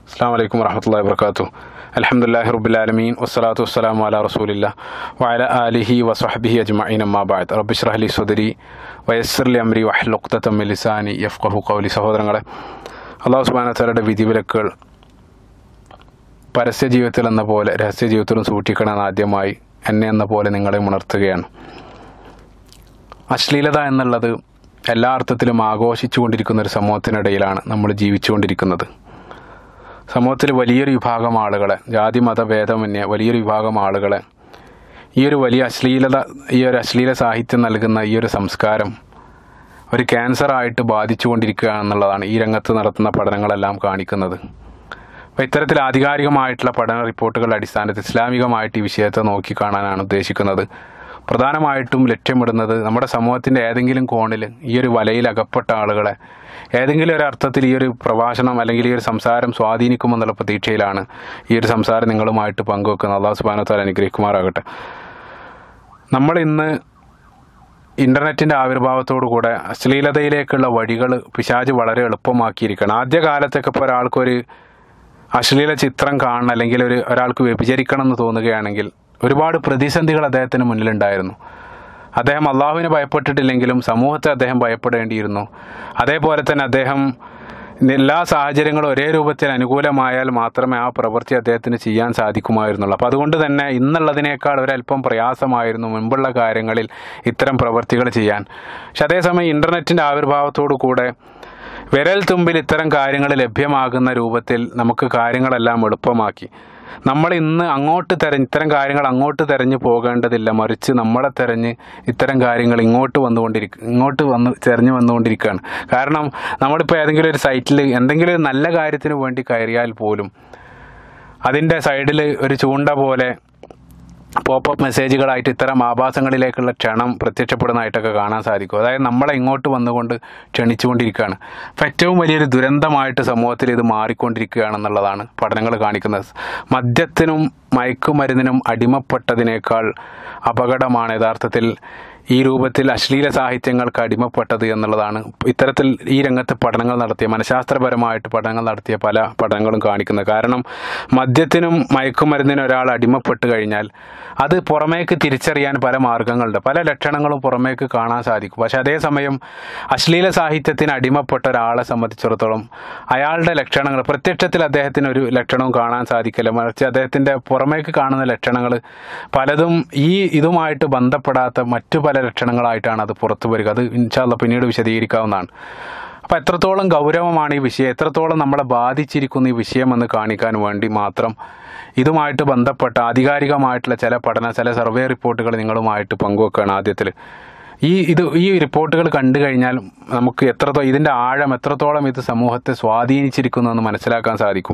അസ്സാം വലൈക്കും വറഹമത്തല്ലാ വർക്കാത്തു അലഹമുല്ലാഹി റബുലാലമീൻ വസ്സലാത്തു വസ്സലാമു അല റസൂലില്ല വഅല ആലിഹി വസ്വഹബിഹി അജ്മഈൻ അമ്മാബാദ് റബ്ബിഷ്റഹ് ലി സുദരി വയസ്സർലി അംരി വഹ്ലുഖ്തത മിൻ ലിസാനി യഫ്ഖഹു ഖൗലി സഹോദരങ്ങളെ അള്ളാഹു സുബ്ഹാനഹു വതആലയുടെ വിധിവിലക്കുകൾ പരസ്യ ജീവിതത്തിൽ എന്ന പോലെ രഹസ്യ ജീവിതത്തിലും സൂക്ഷിക്കണമെന്ന് ആദ്യമായി എന്നെ എന്ന പോലെ നിങ്ങളെ ഉണർത്തുകയാണ് അശ്ലീലത എന്നുള്ളത് എല്ലാ അർത്ഥത്തിലും ആഘോഷിച്ചുകൊണ്ടിരിക്കുന്ന ഒരു സമൂഹത്തിനിടയിലാണ് നമ്മൾ ജീവിച്ചുകൊണ്ടിരിക്കുന്നത് സമൂഹത്തിൽ വലിയൊരു വിഭാഗം ആളുകളെ ജാതി മത ഭേദമന്യേ വലിയൊരു വിഭാഗം ആളുകളെ ഈ ഒരു വലിയ അശ്ലീലത ഈ ഒരു അശ്ലീല സാഹിത്യം നൽകുന്ന ഈ ഒരു സംസ്കാരം ഒരു ക്യാൻസറായിട്ട് ബാധിച്ചുകൊണ്ടിരിക്കുക എന്നുള്ളതാണ് ഈ രംഗത്ത് നടത്തുന്ന പഠനങ്ങളെല്ലാം കാണിക്കുന്നത് അപ്പോൾ ഇത്തരത്തിൽ ആധികാരികമായിട്ടുള്ള പഠന റിപ്പോർട്ടുകളുടെ അടിസ്ഥാനത്തിൽ ഇസ്ലാമികമായിട്ട് ഈ വിഷയത്തെ നോക്കിക്കാണാനാണ് ഉദ്ദേശിക്കുന്നത് പ്രധാനമായിട്ടും ലക്ഷ്യമിടുന്നത് നമ്മുടെ സമൂഹത്തിൻ്റെ ഏതെങ്കിലും കോണിൽ ഈ ഒരു വലയിൽ അകപ്പെട്ട ആളുകളെ ഏതെങ്കിലും ഒരു അർത്ഥത്തിൽ ഈ ഒരു പ്രഭാഷണം അല്ലെങ്കിൽ ഈ ഒരു സംസാരം സ്വാധീനിക്കുമെന്നുള്ള പ്രതീക്ഷയിലാണ് ഈ ഒരു സംസാരം നിങ്ങളുമായിട്ട് പങ്കുവെക്കുന്നത് അള്ളാഹു സുബാനത്താൽ അനുഗ്രഹിക്കുമാറാകട്ടെ നമ്മൾ ഇന്ന് ഇൻ്റർനെറ്റിൻ്റെ ആവിർഭാവത്തോടുകൂടെ അശ്ലീലതയിലേക്കുള്ള വഴികൾ പിശാജ് വളരെ എളുപ്പമാക്കിയിരിക്കുകയാണ് ആദ്യ കാലത്തൊക്കെ ഇപ്പോൾ ഒരാൾക്കൊരു അശ്ലീല ചിത്രം കാണണം അല്ലെങ്കിൽ ഒരു ഒരാൾക്ക് വ്യഭിചരിക്കണം എന്ന് തോന്നുകയാണെങ്കിൽ ഒരുപാട് പ്രതിസന്ധികൾ അദ്ദേഹത്തിന് മുന്നിലുണ്ടായിരുന്നു അദ്ദേഹം അള്ളാഹുവിനെ ഭയപ്പെട്ടിട്ടില്ലെങ്കിലും സമൂഹത്തെ അദ്ദേഹം ഭയപ്പെടേണ്ടിയിരുന്നു അതേപോലെ തന്നെ അദ്ദേഹം എല്ലാ സാഹചര്യങ്ങളും ഒരേ രൂപത്തിൽ അനുകൂലമായാൽ മാത്രമേ ആ പ്രവൃത്തി അദ്ദേഹത്തിന് ചെയ്യാൻ സാധിക്കുമായിരുന്നുള്ളൂ അപ്പോൾ അതുകൊണ്ട് തന്നെ ഇന്നുള്ളതിനേക്കാൾ ഒരല്പം പ്രയാസമായിരുന്നു മുൻപുള്ള കാര്യങ്ങളിൽ ഇത്തരം പ്രവൃത്തികൾ ചെയ്യാൻ പക്ഷെ അതേസമയം ഇൻ്റർനെറ്റിൻ്റെ ആവിർഭാവത്തോടു കൂടെ വിരൽ തുമ്പിൽ ഇത്തരം കാര്യങ്ങൾ ലഭ്യമാകുന്ന രൂപത്തിൽ നമുക്ക് കാര്യങ്ങളെല്ലാം എളുപ്പമാക്കി നമ്മൾ ഇന്ന് അങ്ങോട്ട് തെരഞ്ഞ് ഇത്തരം കാര്യങ്ങൾ അങ്ങോട്ട് തെരഞ്ഞു പോകേണ്ടതില്ല മറിച്ച് നമ്മളെ തെരഞ്ഞ് ഇത്തരം കാര്യങ്ങൾ ഇങ്ങോട്ട് വന്നുകൊണ്ടിരിക്കും ഇങ്ങോട്ട് വന്ന് തെരഞ്ഞു വന്നുകൊണ്ടിരിക്കുകയാണ് കാരണം നമ്മളിപ്പോൾ ഏതെങ്കിലും ഒരു സൈറ്റിൽ എന്തെങ്കിലും ഒരു നല്ല കാര്യത്തിന് വേണ്ടി കയറിയാൽ പോലും അതിൻ്റെ സൈഡിൽ ഒരു ചൂണ്ട പോലെ പോപ്പപ്പ് മെസ്സേജുകളായിട്ട് ഇത്തരം ആഭാസങ്ങളിലേക്കുള്ള ക്ഷണം പ്രത്യക്ഷപ്പെടുന്നതായിട്ടൊക്കെ കാണാൻ സാധിക്കും അതായത് നമ്മളെ ഇങ്ങോട്ട് വന്നുകൊണ്ട് ക്ഷണിച്ചുകൊണ്ടിരിക്കുകയാണ് അപ്പം ഏറ്റവും വലിയൊരു ദുരന്തമായിട്ട് സമൂഹത്തിൽ ഇത് മാറിക്കൊണ്ടിരിക്കുകയാണെന്നുള്ളതാണ് പഠനങ്ങൾ കാണിക്കുന്നത് മദ്യത്തിനും മയക്കുമരുന്നിനും അടിമപ്പെട്ടതിനേക്കാൾ അപകടമാണ് യഥാർത്ഥത്തിൽ ഈ രൂപത്തിൽ അശ്ലീല സാഹിത്യങ്ങൾക്ക് അടിമപ്പെട്ടത് എന്നുള്ളതാണ് ഇത്തരത്തിൽ ഈ രംഗത്ത് പഠനങ്ങൾ നടത്തിയ മനഃശാസ്ത്രപരമായിട്ട് പഠനങ്ങൾ നടത്തിയ പല പഠനങ്ങളും കാണിക്കുന്നത് കാരണം മദ്യത്തിനും മയക്കുമരുന്നിനും ഒരാൾ അടിമപ്പെട്ട് കഴിഞ്ഞാൽ അത് പുറമേക്ക് തിരിച്ചറിയാൻ പല മാർഗങ്ങളുണ്ട് പല ലക്ഷണങ്ങളും പുറമേക്ക് കാണാൻ സാധിക്കും പക്ഷെ അതേസമയം അശ്ലീല സാഹിത്യത്തിന് അടിമപ്പെട്ട ഒരാളെ സംബന്ധിച്ചിടത്തോളം അയാളുടെ ലക്ഷണങ്ങൾ പ്രത്യക്ഷത്തിൽ അദ്ദേഹത്തിന് ഒരു ലക്ഷണവും കാണാൻ സാധിക്കില്ല മറിച്ച് അദ്ദേഹത്തിൻ്റെ പുറമേക്ക് കാണുന്ന ലക്ഷണങ്ങൾ പലതും ഈ ഇതുമായിട്ട് ബന്ധപ്പെടാത്ത മറ്റു പല ലക്ഷണങ്ങളായിട്ടാണ് അത് പുറത്തു വരിക അത് ഇൻഷാല്ല പിന്നീട് വിശദീകരിക്കാവുന്നതാണ് അപ്പോൾ എത്രത്തോളം ഗൗരവമാണ് ഈ വിഷയം എത്രത്തോളം നമ്മളെ ബാധിച്ചിരിക്കുന്ന ഈ വിഷയം എന്ന് കാണിക്കാൻ വേണ്ടി മാത്രം ഇതുമായിട്ട് ബന്ധപ്പെട്ട ആധികാരികമായിട്ടുള്ള ചില പഠന ചില സർവേ റിപ്പോർട്ടുകൾ നിങ്ങളുമായിട്ട് പങ്കുവെക്കുകയാണ് ആദ്യത്തിൽ ഈ ഇത് ഈ റിപ്പോർട്ടുകൾ കണ്ടു കഴിഞ്ഞാൽ നമുക്ക് എത്രത്തോളം ഇതിൻ്റെ ആഴം എത്രത്തോളം ഇത് സമൂഹത്തെ സ്വാധീനിച്ചിരിക്കുന്നു എന്ന് മനസ്സിലാക്കാൻ സാധിക്കും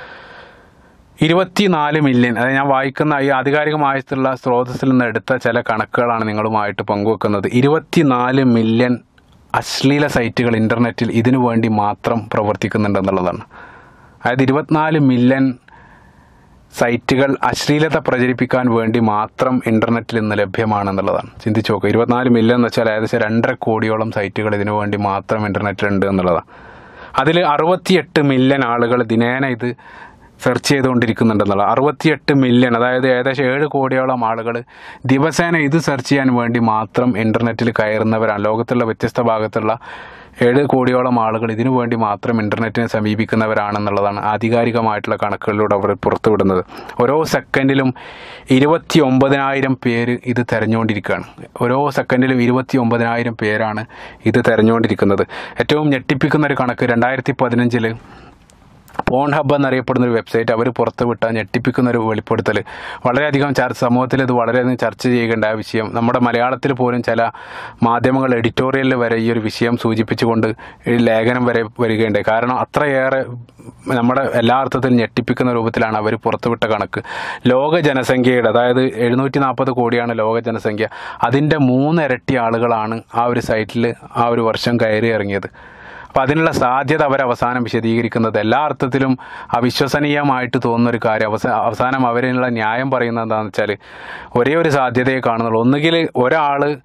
ഇരുപത്തിനാല് മില്യൺ അതായത് ഞാൻ വായിക്കുന്ന ഈ ആധികാരികമായിട്ടുള്ള സ്രോതസ്സിൽ നിന്ന് എടുത്ത ചില കണക്കുകളാണ് നിങ്ങളുമായിട്ട് പങ്കുവെക്കുന്നത് ഇരുപത്തിനാല് മില്യൺ അശ്ലീല സൈറ്റുകൾ ഇൻ്റർനെറ്റിൽ ഇതിനു വേണ്ടി മാത്രം പ്രവർത്തിക്കുന്നുണ്ടെന്നുള്ളതാണ് അതായത് ഇരുപത്തിനാല് മില്യൺ സൈറ്റുകൾ അശ്ലീലത പ്രചരിപ്പിക്കാൻ വേണ്ടി മാത്രം ഇൻ്റർനെറ്റിൽ ഇന്ന് ലഭ്യമാണെന്നുള്ളതാണ് ചിന്തിച്ച് നോക്കുക ഇരുപത്തിനാല് മില്യൺ എന്ന് വെച്ചാൽ ഏകദേശം രണ്ടര കോടിയോളം സൈറ്റുകൾ ഇതിനു വേണ്ടി മാത്രം ഇൻ്റർനെറ്റിലുണ്ട് എന്നുള്ളതാണ് അതിൽ അറുപത്തിയെട്ട് മില്യൺ ആളുകൾ ദിനേന ഇത് സെർച്ച് ചെയ്തുകൊണ്ടിരിക്കുന്നുണ്ടെന്നുള്ള അറുപത്തിയെട്ട് മില്യൺ അതായത് ഏകദേശം ഏഴ് കോടിയോളം ആളുകൾ ദിവസേന ഇത് സെർച്ച് ചെയ്യാൻ വേണ്ടി മാത്രം ഇൻ്റർനെറ്റിൽ കയറുന്നവരാണ് ലോകത്തുള്ള വ്യത്യസ്ത ഭാഗത്തുള്ള ഏഴ് കോടിയോളം ആളുകൾ ഇതിനു വേണ്ടി മാത്രം ഇൻ്റർനെറ്റിനെ സമീപിക്കുന്നവരാണെന്നുള്ളതാണ് ആധികാരികമായിട്ടുള്ള കണക്കുകളിലൂടെ അവർ പുറത്തുവിടുന്നത് ഓരോ സെക്കൻഡിലും ഇരുപത്തി ഒമ്പതിനായിരം പേര് ഇത് തെരഞ്ഞുകൊണ്ടിരിക്കുകയാണ് ഓരോ സെക്കൻഡിലും ഇരുപത്തി ഒമ്പതിനായിരം പേരാണ് ഇത് തെരഞ്ഞുകൊണ്ടിരിക്കുന്നത് ഏറ്റവും ഞെട്ടിപ്പിക്കുന്ന ഒരു കണക്ക് രണ്ടായിരത്തി പതിനഞ്ചിൽ പോൺ ഹബ്ബ് എന്നറിയപ്പെടുന്ന ഒരു വെബ്സൈറ്റ് അവർ പുറത്തുവിട്ട ഞെട്ടിപ്പിക്കുന്ന ഒരു വെളിപ്പെടുത്തൽ വളരെയധികം ചർച്ച സമൂഹത്തിൽ ഇത് വളരെയധികം ചർച്ച ചെയ്യേണ്ട ആ വിഷയം നമ്മുടെ മലയാളത്തിൽ പോലും ചില മാധ്യമങ്ങൾ എഡിറ്റോറിയലിൽ വരെ ഈ ഒരു വിഷയം സൂചിപ്പിച്ചുകൊണ്ട് ഈ ലേഖനം വരെ വരികയുണ്ടായി കാരണം അത്രയേറെ നമ്മുടെ എല്ലാ അർത്ഥത്തിലും ഞെട്ടിപ്പിക്കുന്ന രൂപത്തിലാണ് അവർ പുറത്തുവിട്ട കണക്ക് ലോക ജനസംഖ്യയുടെ അതായത് എഴുന്നൂറ്റി നാൽപ്പത് കോടിയാണ് ലോക ജനസംഖ്യ അതിൻ്റെ മൂന്നിരട്ടി ആളുകളാണ് ആ ഒരു സൈറ്റിൽ ആ ഒരു വർഷം കയറി ഇറങ്ങിയത് അപ്പോൾ അതിനുള്ള സാധ്യത അവർ അവസാനം വിശദീകരിക്കുന്നത് എല്ലാ അർത്ഥത്തിലും അവിശ്വസനീയമായിട്ട് തോന്നുന്ന ഒരു കാര്യം അവസ അവസാനം അവരിനുള്ള ന്യായം പറയുന്നത് എന്താണെന്ന് വെച്ചാൽ ഒരേ ഒരു സാധ്യതയെ കാണുന്നുള്ളൂ ഒന്നുകിൽ ഒരാൾ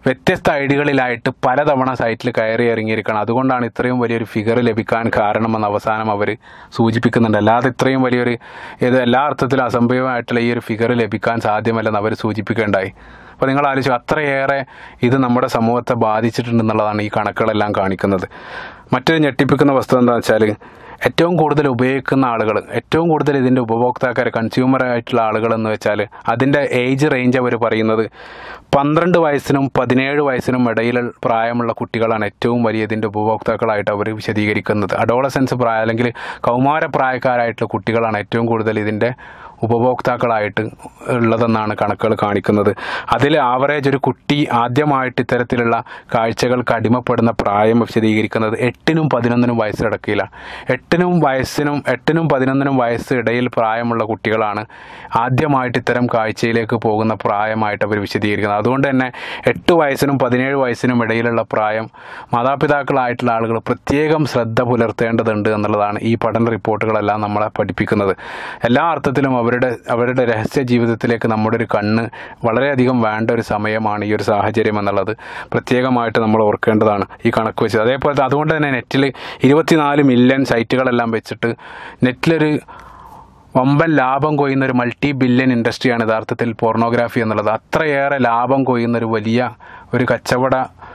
വ്യത്യസ്ത ഐഡികളിലായിട്ട് പലതവണ സൈറ്റിൽ കയറി ഇറങ്ങിയിരിക്കണം അതുകൊണ്ടാണ് ഇത്രയും വലിയൊരു ഫിഗർ ലഭിക്കാൻ കാരണമെന്ന് അവസാനം അവർ സൂചിപ്പിക്കുന്നുണ്ട് അല്ലാതെ ഇത്രയും വലിയൊരു ഇത് എല്ലാ അർത്ഥത്തിലും അസംഭവമായിട്ടുള്ള ഈ ഒരു ഫിഗർ ലഭിക്കാൻ സാധ്യമല്ലെന്ന് അവർ സൂചിപ്പിക്കേണ്ടായി അപ്പോൾ നിങ്ങൾ ആലോചിച്ചു അത്രയേറെ ഇത് നമ്മുടെ സമൂഹത്തെ ബാധിച്ചിട്ടുണ്ടെന്നുള്ളതാണ് ഈ കണക്കുകളെല്ലാം കാണിക്കുന്നത് മറ്റൊരു ഞെട്ടിപ്പിക്കുന്ന വസ്തുത എന്താ വെച്ചാൽ ഏറ്റവും കൂടുതൽ ഉപയോഗിക്കുന്ന ആളുകൾ ഏറ്റവും കൂടുതൽ ഇതിൻ്റെ ഉപഭോക്താക്കാർ കൺസ്യൂമർ ആയിട്ടുള്ള ആളുകൾ എന്ന് വെച്ചാൽ അതിൻ്റെ ഏജ് റേഞ്ച് അവർ പറയുന്നത് പന്ത്രണ്ട് വയസ്സിനും പതിനേഴ് വയസ്സിനും ഇടയിൽ പ്രായമുള്ള കുട്ടികളാണ് ഏറ്റവും വലിയ ഇതിൻ്റെ ഉപഭോക്താക്കളായിട്ട് അവർ വിശദീകരിക്കുന്നത് അഡോളസെൻസ് പ്രായം അല്ലെങ്കിൽ കൗമാര പ്രായക്കാരായിട്ടുള്ള കുട്ടികളാണ് ഏറ്റവും കൂടുതൽ ഇതിൻ്റെ ഉപഭോക്താക്കളായിട്ട് ഉള്ളതെന്നാണ് കണക്കുകൾ കാണിക്കുന്നത് അതിൽ ആവറേജ് ഒരു കുട്ടി ആദ്യമായിട്ട് ഇത്തരത്തിലുള്ള കാഴ്ചകൾക്ക് അടിമപ്പെടുന്ന പ്രായം വിശദീകരിക്കുന്നത് എട്ടിനും പതിനൊന്നിനും വയസ്സിടക്കിലാണ് എട്ടിനും വയസ്സിനും എട്ടിനും പതിനൊന്നിനും വയസ്സ് ഇടയിൽ പ്രായമുള്ള കുട്ടികളാണ് ആദ്യമായിട്ട് ഇത്തരം കാഴ്ചയിലേക്ക് പോകുന്ന പ്രായമായിട്ട് അവർ വിശദീകരിക്കുന്നത് അതുകൊണ്ട് തന്നെ എട്ട് വയസ്സിനും പതിനേഴ് വയസ്സിനും ഇടയിലുള്ള പ്രായം മാതാപിതാക്കളായിട്ടുള്ള ആളുകൾ പ്രത്യേകം ശ്രദ്ധ പുലർത്തേണ്ടതുണ്ട് എന്നുള്ളതാണ് ഈ പഠന റിപ്പോർട്ടുകളെല്ലാം നമ്മളെ പഠിപ്പിക്കുന്നത് എല്ലാ അർത്ഥത്തിലും അവരുടെ അവരുടെ രഹസ്യ ജീവിതത്തിലേക്ക് നമ്മുടെ ഒരു കണ്ണ് വളരെയധികം വേണ്ട ഒരു സമയമാണ് ഈ ഒരു സാഹചര്യം എന്നുള്ളത് പ്രത്യേകമായിട്ട് നമ്മൾ ഓർക്കേണ്ടതാണ് ഈ കണക്ക് വെച്ചത് അതേപോലെ അതുകൊണ്ട് തന്നെ നെറ്റിൽ ഇരുപത്തിനാല് മില്യൺ സൈറ്റുകളെല്ലാം വെച്ചിട്ട് നെറ്റിലൊരു വമ്പൻ ലാഭം കൊയ്യുന്ന ഒരു മൾട്ടി ബില്യൺ ഇൻഡസ്ട്രിയാണ് യഥാർത്ഥത്തിൽ പോർണോഗ്രാഫി എന്നുള്ളത് അത്രയേറെ ലാഭം കൊയ്യുന്ന ഒരു വലിയ ഒരു കച്ചവട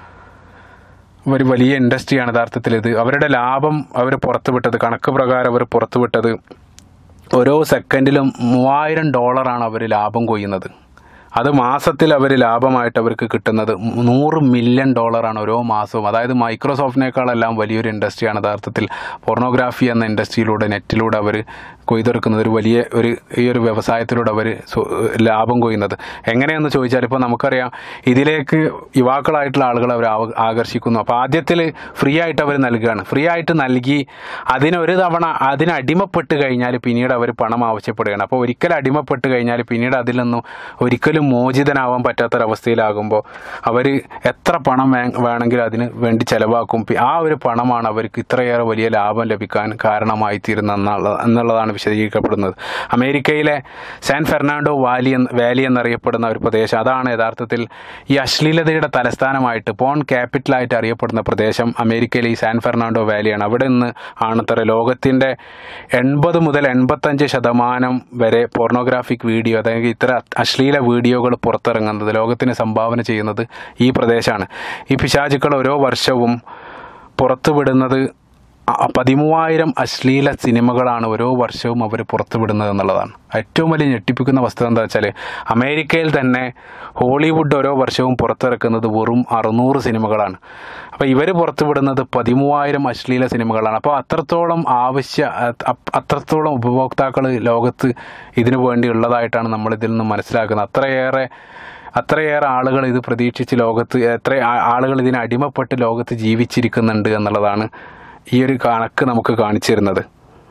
ഒരു വലിയ ഇൻഡസ്ട്രിയാണ് യഥാർത്ഥത്തിൽ ഇത് അവരുടെ ലാഭം അവർ പുറത്തുവിട്ടത് കണക്ക് പ്രകാരം അവർ പുറത്തുവിട്ടത് ഓരോ സെക്കൻഡിലും മൂവായിരം ഡോളറാണ് അവർ ലാഭം കൊയ്യുന്നത് അത് മാസത്തിൽ അവർ ലാഭമായിട്ട് അവർക്ക് കിട്ടുന്നത് നൂറ് മില്യൺ ഡോളറാണ് ഓരോ മാസവും അതായത് മൈക്രോസോഫ്റ്റിനേക്കാളെല്ലാം വലിയൊരു ഇൻഡസ്ട്രിയാണ് യഥാർത്ഥത്തിൽ പോർണോഗ്രാഫി എന്ന ഇൻഡസ്ട്രിയിലൂടെ നെറ്റിലൂടെ അവർ കൊയ്തെടുക്കുന്നത് ഒരു വലിയ ഒരു ഈ ഒരു വ്യവസായത്തിലൂടെ അവർ ലാഭം കൊയ്യുന്നത് എങ്ങനെയെന്ന് ചോദിച്ചാൽ ഇപ്പോൾ നമുക്കറിയാം ഇതിലേക്ക് യുവാക്കളായിട്ടുള്ള ആളുകൾ അവർ ആവ- ആകർഷിക്കുന്നു അപ്പോൾ ആദ്യത്തിൽ ഫ്രീ ആയിട്ട് അവർ നൽകുകയാണ് ഫ്രീ ആയിട്ട് നൽകി അതിനൊരു തവണ അതിന് അടിമപ്പെട്ട് കഴിഞ്ഞാൽ പിന്നീട് അവർ പണം ആവശ്യപ്പെടുകയാണ് അപ്പോൾ ഒരിക്കൽ അടിമപ്പെട്ട് കഴിഞ്ഞാൽ പിന്നീട് അതിൽ നിന്നും ഒരിക്കലും മോചിതനാവാൻ പറ്റാത്തൊരവസ്ഥയിലാകുമ്പോൾ അവർ എത്ര പണം വേ- വേണമെങ്കിലും അതിന് വേണ്ടി ചെലവാക്കും പി- ആ ഒരു പണമാണ് അവർക്ക് ഇത്രയേറെ വലിയ ലാഭം ലഭിക്കാൻ കാരണമായി തീരുന്ന എന്നുള്ള എന്നുള്ളതാണ് വിശദീകരിക്കപ്പെടുന്നത് അമേരിക്കയിലെ സാൻ ഫെർണാണ്ടോ വാലി എന്ന് വാലി എന്നറിയപ്പെടുന്ന ഒരു പ്രദേശം അതാണ് യഥാർത്ഥത്തിൽ ഈ അശ്ലീലതയുടെ തലസ്ഥാനമായിട്ട് പോൺ ക്യാപിറ്റലായിട്ട് അറിയപ്പെടുന്ന പ്രദേശം അമേരിക്കയിലെ ഈ സാൻ ഫെർണാണ്ടോ വാലിയാണ് അവിടെ നിന്ന് ആണത്ര ലോകത്തിൻ്റെ എൺപത് മുതൽ എൺപത്തഞ്ച് ശതമാനം വരെ പോർണോഗ്രാഫിക് വീഡിയോ അതായത് ഇത്തരം അശ്ലീല വീഡിയോകൾ പുറത്തിറങ്ങുന്നത് ലോകത്തിന് സംഭാവന ചെയ്യുന്നത് ഈ പ്രദേശമാണ് ഈ പിശാചുക്കൾ ഓരോ വർഷവും പുറത്തുവിടുന്നത് അ- പതിമൂവായിരം അശ്ലീല സിനിമകളാണ് ഓരോ വർഷവും അവർ പുറത്തുവിടുന്നത് എന്നുള്ളതാണ് ഏറ്റവും വലിയ ഞെട്ടിപ്പിക്കുന്ന വസ്തുത എന്താ വെച്ചാൽ അമേരിക്കയിൽ തന്നെ ഹോളിവുഡ് ഓരോ വർഷവും പുറത്തിറക്കുന്നത് വെറും അറുന്നൂറ് സിനിമകളാണ് അപ്പോൾ ഇവർ പുറത്തുവിടുന്നത് പതിമൂവായിരം അശ്ലീല സിനിമകളാണ് അപ്പോൾ അത്രത്തോളം ആവശ്യ അ- അത്രത്തോളം ഉപഭോക്താക്കൾ ലോകത്ത് ഇതിനു വേണ്ടി ഉള്ളതായിട്ടാണ് നമ്മൾ ഇതിൽ നിന്ന് മനസ്സിലാക്കുന്നത് അത്രയേറെ അത്രയേറെ ആളുകൾ ഇത് പ്രതീക്ഷിച്ച് ലോകത്ത് എത്ര ആ- ആളുകൾ ഇതിന് അടിമപ്പെട്ട് ലോകത്ത് ജീവിച്ചിരിക്കുന്നുണ്ട് എന്നുള്ളതാണ് ഈ ഒരു കണക്ക് നമുക്ക് കാണിച്ചു തരുന്നത്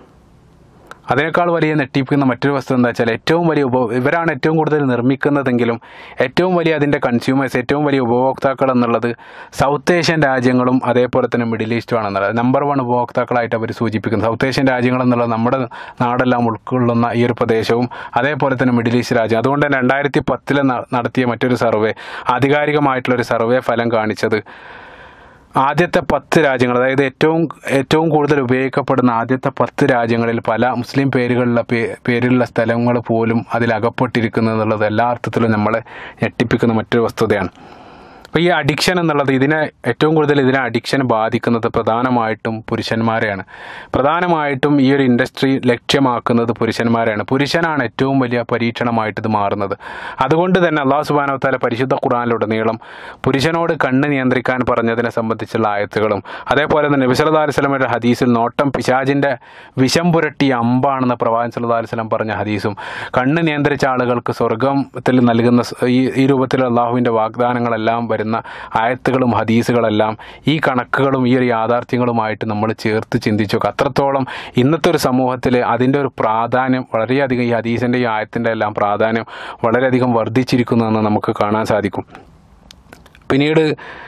അതിനേക്കാൾ വലിയ നെട്ടിപ്പിക്കുന്ന മറ്റൊരു വസ്തു എന്താ വെച്ചാൽ ഏറ്റവും വലിയ ഉപ ഇവരാണ് ഏറ്റവും കൂടുതൽ നിർമ്മിക്കുന്നതെങ്കിലും ഏറ്റവും വലിയ അതിൻ്റെ കൺസ്യൂമേഴ്സ് ഏറ്റവും വലിയ ഉപഭോക്താക്കൾ എന്നുള്ളത് സൗത്ത് ഏഷ്യൻ രാജ്യങ്ങളും അതേപോലെ തന്നെ മിഡിൽ ഈസ്റ്റും ആണെന്നുള്ളത് നമ്പർ വൺ ഉപഭോക്താക്കളായിട്ട് അവർ സൂചിപ്പിക്കുന്നത് സൗത്ത് ഏഷ്യൻ രാജ്യങ്ങൾ എന്നുള്ളത് നമ്മുടെ നാടെല്ലാം ഉൾക്കൊള്ളുന്ന ഈ ഒരു പ്രദേശവും അതേപോലെ തന്നെ മിഡിൽ ഈസ്റ്റ് രാജ്യം അതുകൊണ്ട് തന്നെ രണ്ടായിരത്തി പത്തിൽ നടത്തിയ മറ്റൊരു സർവേ ആധികാരികമായിട്ടുള്ളൊരു സർവേ ഫലം കാണിച്ചത് ആദ്യത്തെ പത്ത് രാജ്യങ്ങൾ അതായത് ഏറ്റവും ഏറ്റവും കൂടുതൽ ഉപയോഗിക്കപ്പെടുന്ന ആദ്യത്തെ പത്ത് രാജ്യങ്ങളിൽ പല മുസ്ലിം പേരുകളിലുള്ള പേ പേരിലുള്ള സ്ഥലങ്ങൾ പോലും അതിൽ അകപ്പെട്ടിരിക്കുന്നു എന്നുള്ളത് എല്ലാ അർത്ഥത്തിലും നമ്മളെ ഞെട്ടിപ്പിക്കുന്ന മറ്റൊരു വസ്തുതയാണ് അപ്പോൾ ഈ അഡിക്ഷൻ എന്നുള്ളത് ഇതിനെ ഏറ്റവും കൂടുതൽ ഇതിനെ അഡിക്ഷൻ ബാധിക്കുന്നത് പ്രധാനമായിട്ടും പുരുഷന്മാരെയാണ് പ്രധാനമായിട്ടും ഈ ഒരു ഇൻഡസ്ട്രി ലക്ഷ്യമാക്കുന്നത് പുരുഷന്മാരെയാണ് പുരുഷനാണ് ഏറ്റവും വലിയ പരീക്ഷണമായിട്ട് ഇത് മാറുന്നത് അതുകൊണ്ട് തന്നെ അള്ളാഹു സുബാനവത്താല പരിശുദ്ധ ഖുറാനിലുടനീളം പുരുഷനോട് കണ്ണ് നിയന്ത്രിക്കാൻ പറഞ്ഞതിനെ സംബന്ധിച്ചുള്ള ആയത്തുകളും അതേപോലെ തന്നെ നബി സല്ലല്ലാഹു അലൈഹി വസല്ലമയുടെ ഹദീസിൽ നോട്ടം പിശാജിൻ്റെ വിഷം പുരട്ടിയ അമ്പാണെന്ന് പ്രവാചകൻ സല്ലല്ലാഹു അലൈഹി വസല്ലം പറഞ്ഞ ഹദീസും കണ്ണ് നിയന്ത്രിച്ച ആളുകൾക്ക് സ്വർഗത്തിൽ നൽകുന്ന സ് ഈ ഈ രൂപത്തിൽ അള്ളാഹുവിൻ്റെ വാഗ്ദാനങ്ങളെല്ലാം വരുന്ന ആയത്തുകളും ഹദീസുകളെല്ലാം ഈ കണക്കുകളും ഈ ഒരു യാഥാർത്ഥ്യങ്ങളുമായിട്ട് നമ്മൾ ചേർത്ത് ചിന്തിച്ചു നോക്കുക അത്രത്തോളം ഇന്നത്തെ ഒരു സമൂഹത്തിൽ അതിൻ്റെ ഒരു പ്രാധാന്യം വളരെയധികം ഈ ഹദീസിൻ്റെ ഈ ആയത്തിൻ്റെ എല്ലാം പ്രാധാന്യം വളരെയധികം വർദ്ധിച്ചിരിക്കുന്നതെന്ന് നമുക്ക് കാണാൻ സാധിക്കും പിന്നീട്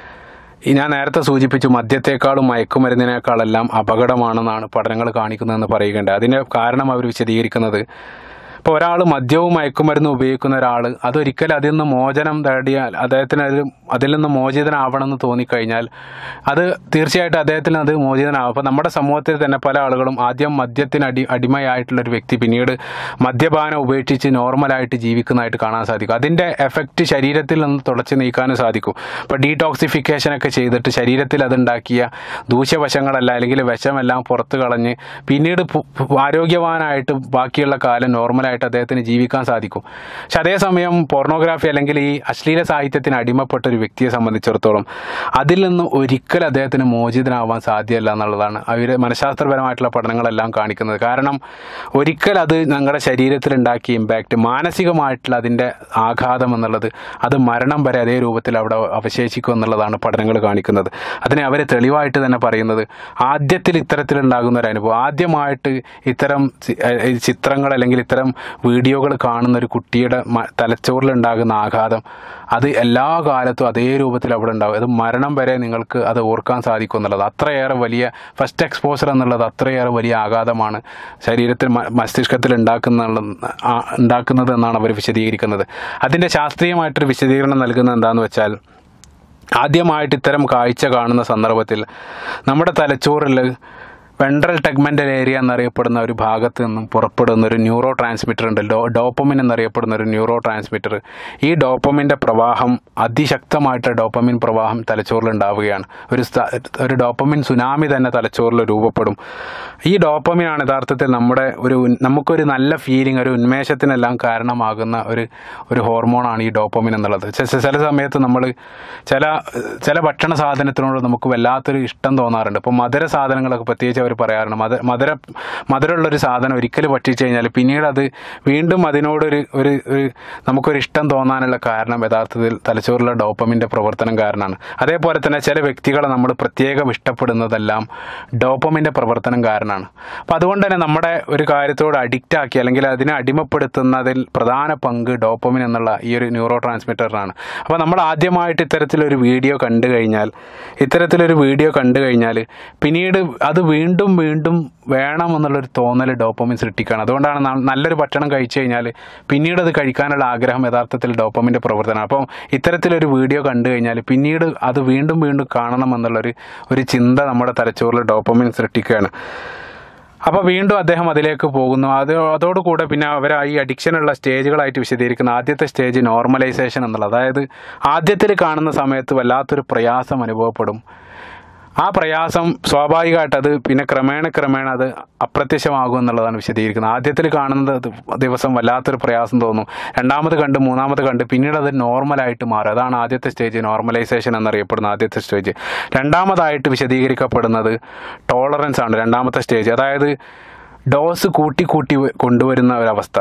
ഈ ഞാൻ നേരത്തെ സൂചിപ്പിച്ചു മദ്യത്തെക്കാളും മയക്കുമരുന്നിനേക്കാളെല്ലാം അപകടമാണെന്നാണ് പഠനങ്ങൾ കാണിക്കുന്നതെന്ന് പറയുകയുണ്ട് അതിന് കാരണം അവർ വിശദീകരിക്കുന്നത് ഇപ്പോൾ ഒരാൾ മദ്യവും മയക്കുമരുന്നും ഉപയോഗിക്കുന്ന ഒരാൾ അതൊരിക്കലും അതിൽ നിന്ന് മോചനം നേടിയാൽ അദ്ദേഹത്തിന് അതിൽ അതിൽ നിന്ന് മോചിതനാവണമെന്ന് തോന്നിക്കഴിഞ്ഞാൽ അത് തീർച്ചയായിട്ടും അദ്ദേഹത്തിന് അത് മോചിതനാവും അപ്പോൾ നമ്മുടെ സമൂഹത്തിൽ തന്നെ പല ആളുകളും ആദ്യം മദ്യത്തിന് അടി അടിമയായിട്ടുള്ള ഒരു വ്യക്തി പിന്നീട് മദ്യപാനം ഉപേക്ഷിച്ച് നോർമലായിട്ട് ജീവിക്കുന്നതായിട്ട് കാണാൻ സാധിക്കും അതിൻ്റെ എഫക്റ്റ് ശരീരത്തിൽ നിന്ന് തുടച്ചു നീക്കാനും സാധിക്കും ഇപ്പോൾ ഡീടോക്സിഫിക്കേഷൻ ഒക്കെ ചെയ്തിട്ട് ശരീരത്തിൽ അതുണ്ടാക്കിയ ദൂഷ്യവശങ്ങളല്ല അല്ലെങ്കിൽ വിഷമെല്ലാം പുറത്ത് കളഞ്ഞ് പിന്നീട് പു- പു- ആരോഗ്യവാനായിട്ട് ബാക്കിയുള്ള കാലം നോർമലായിട്ട് അദ്ദേഹത്തിന് ജീവിക്കാൻ സാധിക്കും പക്ഷെ അതേസമയം പോർണോഗ്രാഫി അല്ലെങ്കിൽ ഈ അശ്ലീല സാഹിത്യത്തിന് അടിമപ്പെട്ട ഒരു വ്യക്തിയെ സംബന്ധിച്ചിടത്തോളം അതിൽ നിന്ന് ഒരിക്കലും അദ്ദേഹത്തിന് മോചിതനാവാൻ സാധ്യമല്ല എന്നുള്ളതാണ് അവർ മനഃശാസ്ത്രപരമായിട്ടുള്ള പഠനങ്ങളെല്ലാം കാണിക്കുന്നത് കാരണം ഒരിക്കൽ അത് ഞങ്ങളുടെ ശരീരത്തിൽ ഉണ്ടാക്കിയ ഇമ്പാക്റ്റ് മാനസികമായിട്ടുള്ള അതിൻ്റെ ആഘാതം എന്നുള്ളത് അത് മരണം വരെ അതേ രൂപത്തിൽ അവിടെ അവശേഷിക്കും എന്നുള്ളതാണ് പഠനങ്ങൾ കാണിക്കുന്നത് അതിനെ അവർ തെളിവായിട്ട് തന്നെ പറയുന്നത് ആദ്യത്തിൽ ഇത്തരത്തിലുണ്ടാകുന്ന ഒരു അനുഭവം ആദ്യമായിട്ട് ഇത്തരം ചി- ഏഹ് ഈ ചിത്രങ്ങൾ അല്ലെങ്കിൽ ഇത്തരം വീഡിയോകൾ കാണുന്ന ഒരു കുട്ടിയുടെ മ- തലച്ചോറിലുണ്ടാകുന്ന ആഘാതം അത് എല്ലാ കാലത്തും അതേ രൂപത്തിൽ അവിടെ ഉണ്ടാകും അത് മരണം വരെ നിങ്ങൾക്ക് അത് ഓർക്കാൻ സാധിക്കും എന്നുള്ളത് അത്രയേറെ വലിയ ഫസ്റ്റ് എക്സ്പോസർ എന്നുള്ളത് അത്രയേറെ വലിയ ആഘാതമാണ് ശരീരത്തിൽ മ- മസ്തിഷ്കത്തിൽ ഉണ്ടാക്കുന്ന ഉണ്ടാക്കുന്നത് എന്നാണ് അവർ വിശദീകരിക്കുന്നത് അതിൻ്റെ ശാസ്ത്രീയമായിട്ടൊരു വിശദീകരണം നൽകുന്നത് എന്താണെന്ന് വെച്ചാൽ ആദ്യമായിട്ട് ഇത്തരം കാഴ്ച കാണുന്ന സന്ദർഭത്തിൽ നമ്മുടെ തലച്ചോറിൽ വെൻട്രൽ ടെഗ്മെൻ്റൽ ഏരിയ എന്നറിയപ്പെടുന്ന ഒരു ഭാഗത്ത് നിന്നും പുറപ്പെടുന്ന ഒരു ന്യൂറോ ട്രാൻസ്മിറ്റർ ഉണ്ട് ഡോ ഡോപ്പമിൻ എന്നറിയപ്പെടുന്ന ഒരു ന്യൂറോ ട്രാൻസ്മിറ്റർ ഈ ഡോപ്പമിൻ്റെ പ്രവാഹം അതിശക്തമായിട്ട് ഡോപ്പമിൻ പ്രവാഹം തലച്ചോറിൽ ഉണ്ടാവുകയാണ് ഒരു സ്ഥ- ഒരു ഡോപ്പമിൻ സുനാമി തന്നെ തലച്ചോറിൽ രൂപപ്പെടും ഈ ഡോപ്പമിനാണ് യഥാർത്ഥത്തിൽ നമ്മുടെ ഒരു ഉൻ- നമുക്കൊരു നല്ല ഫീലിംഗ് ഒരു ഉന്മേഷത്തിനെല്ലാം കാരണമാകുന്ന ഒരു ഒരു ഹോർമോണാണ് ഈ ഡോപ്പമിൻ എന്നുള്ളത് ചെ- ചെ- ചില സമയത്ത് നമ്മൾ ചില ചില ഭക്ഷണ സാധനത്തിനോട് നമുക്ക് വല്ലാത്തൊരു ഇഷ്ടം തോന്നാറുണ്ട് ഇപ്പോൾ മധുര സാധനങ്ങളൊക്കെ പ്രത്യേകിച്ച് അവർ പറയാറുണ്ട് മധുര മധുര മധുരമുള്ളൊരു സാധനം ഒരിക്കൽ ഭക്ഷിച്ചു കഴിഞ്ഞാൽ പിന്നീട് അത് വീണ്ടും അതിനോടൊരു ഒരു ഒരു നമുക്കൊരു ഇഷ്ടം തോന്നാനുള്ള കാരണം യഥാർത്ഥത്തിൽ തലച്ചോറിലെ ഡോപ്പമിൻ്റെ പ്രവർത്തനം കാരണമാണ് അതേപോലെ തന്നെ ചില വ്യക്തികളെ നമ്മൾ പ്രത്യേകം ഇഷ്ടപ്പെടുന്നതെല്ലാം ഡോപ്പമിൻ്റെ പ്രവർത്തനം കാരണമാണ് അപ്പോൾ അതുകൊണ്ട് തന്നെ നമ്മുടെ ഒരു കാര്യത്തോട് അഡിക്റ്റ് ആക്കി അല്ലെങ്കിൽ അതിനെ അടിമപ്പെടുത്തുന്നതിൽ പ്രധാന പങ്ക് ഡോപ്പമിൻ എന്നുള്ള ഈ ഒരു ന്യൂറോ ട്രാൻസ്മിറ്ററിനാണ് അപ്പോൾ നമ്മൾ ആദ്യമായിട്ട് ഇത്തരത്തിലൊരു വീഡിയോ കണ്ടു കഴിഞ്ഞാൽ ഇത്തരത്തിലൊരു വീഡിയോ കണ്ടു കഴിഞ്ഞാൽ പിന്നീട് അത് വീണ്ടും വീണ്ടും വേണം എന്നുള്ളൊരു തോന്നൽ ഡോപ്പമിൻ സൃഷ്ടിക്കുകയാണ് അതുകൊണ്ടാണ് ന- നല്ലൊരു ഭക്ഷണം കഴിച്ചു കഴിഞ്ഞാൽ പിന്നീട് അത് കഴിക്കാനുള്ള ആഗ്രഹം യഥാർത്ഥത്തിൽ ഡോപ്പമിൻ്റെ പ്രവർത്തനമാണ് അപ്പം ഇത്തരത്തിലൊരു വീഡിയോ കണ്ടു കഴിഞ്ഞാൽ പിന്നീട് അത് വീണ്ടും വീണ്ടും കാണണം എന്നുള്ളൊരു ഒരു ചിന്ത നമ്മുടെ തലച്ചോറിൽ ഡോപ്പമിൻ സൃഷ്ടിക്കുകയാണ് അപ്പോൾ വീണ്ടും അദ്ദേഹം അതിലേക്ക് പോകുന്നു അത് അതോടുകൂടെ പിന്നെ അവർ ഈ അഡിക്ഷനുള്ള സ്റ്റേജുകളായിട്ട് വിശദീകരിക്കുന്ന ആദ്യത്തെ സ്റ്റേജ് നോർമലൈസേഷൻ എന്നുള്ളത് അതായത് ആദ്യത്തിൽ കാണുന്ന സമയത്ത് വല്ലാത്തൊരു പ്രയാസം അനുഭവപ്പെടും ആ പ്രയാസം സ്വാഭാവികമായിട്ട് അത് പിന്നെ ക്രമേണ ക്രമേണ അത് അപ്രത്യക്ഷമാകും എന്നുള്ളതാണ് വിശദീകരിക്കുന്നത് ആദ്യത്തിൽ കാണുന്ന ദി- ദിവസം വല്ലാത്തൊരു പ്രയാസം തോന്നും രണ്ടാമത് കണ്ട് മൂന്നാമത് കണ്ട് പിന്നീട് അത് നോർമലായിട്ട് മാറും അതാണ് ആദ്യത്തെ സ്റ്റേജ് നോർമലൈസേഷൻ എന്നറിയപ്പെടുന്ന ആദ്യത്തെ സ്റ്റേജ് രണ്ടാമതായിട്ട് വിശദീകരിക്കപ്പെടുന്നത് ടോളറൻസ് ആണ് രണ്ടാമത്തെ സ്റ്റേജ് അതായത് ഡോസ് കൂട്ടി കൂട്ടി വ- കൊണ്ടുവരുന്ന ഒരവസ്ഥ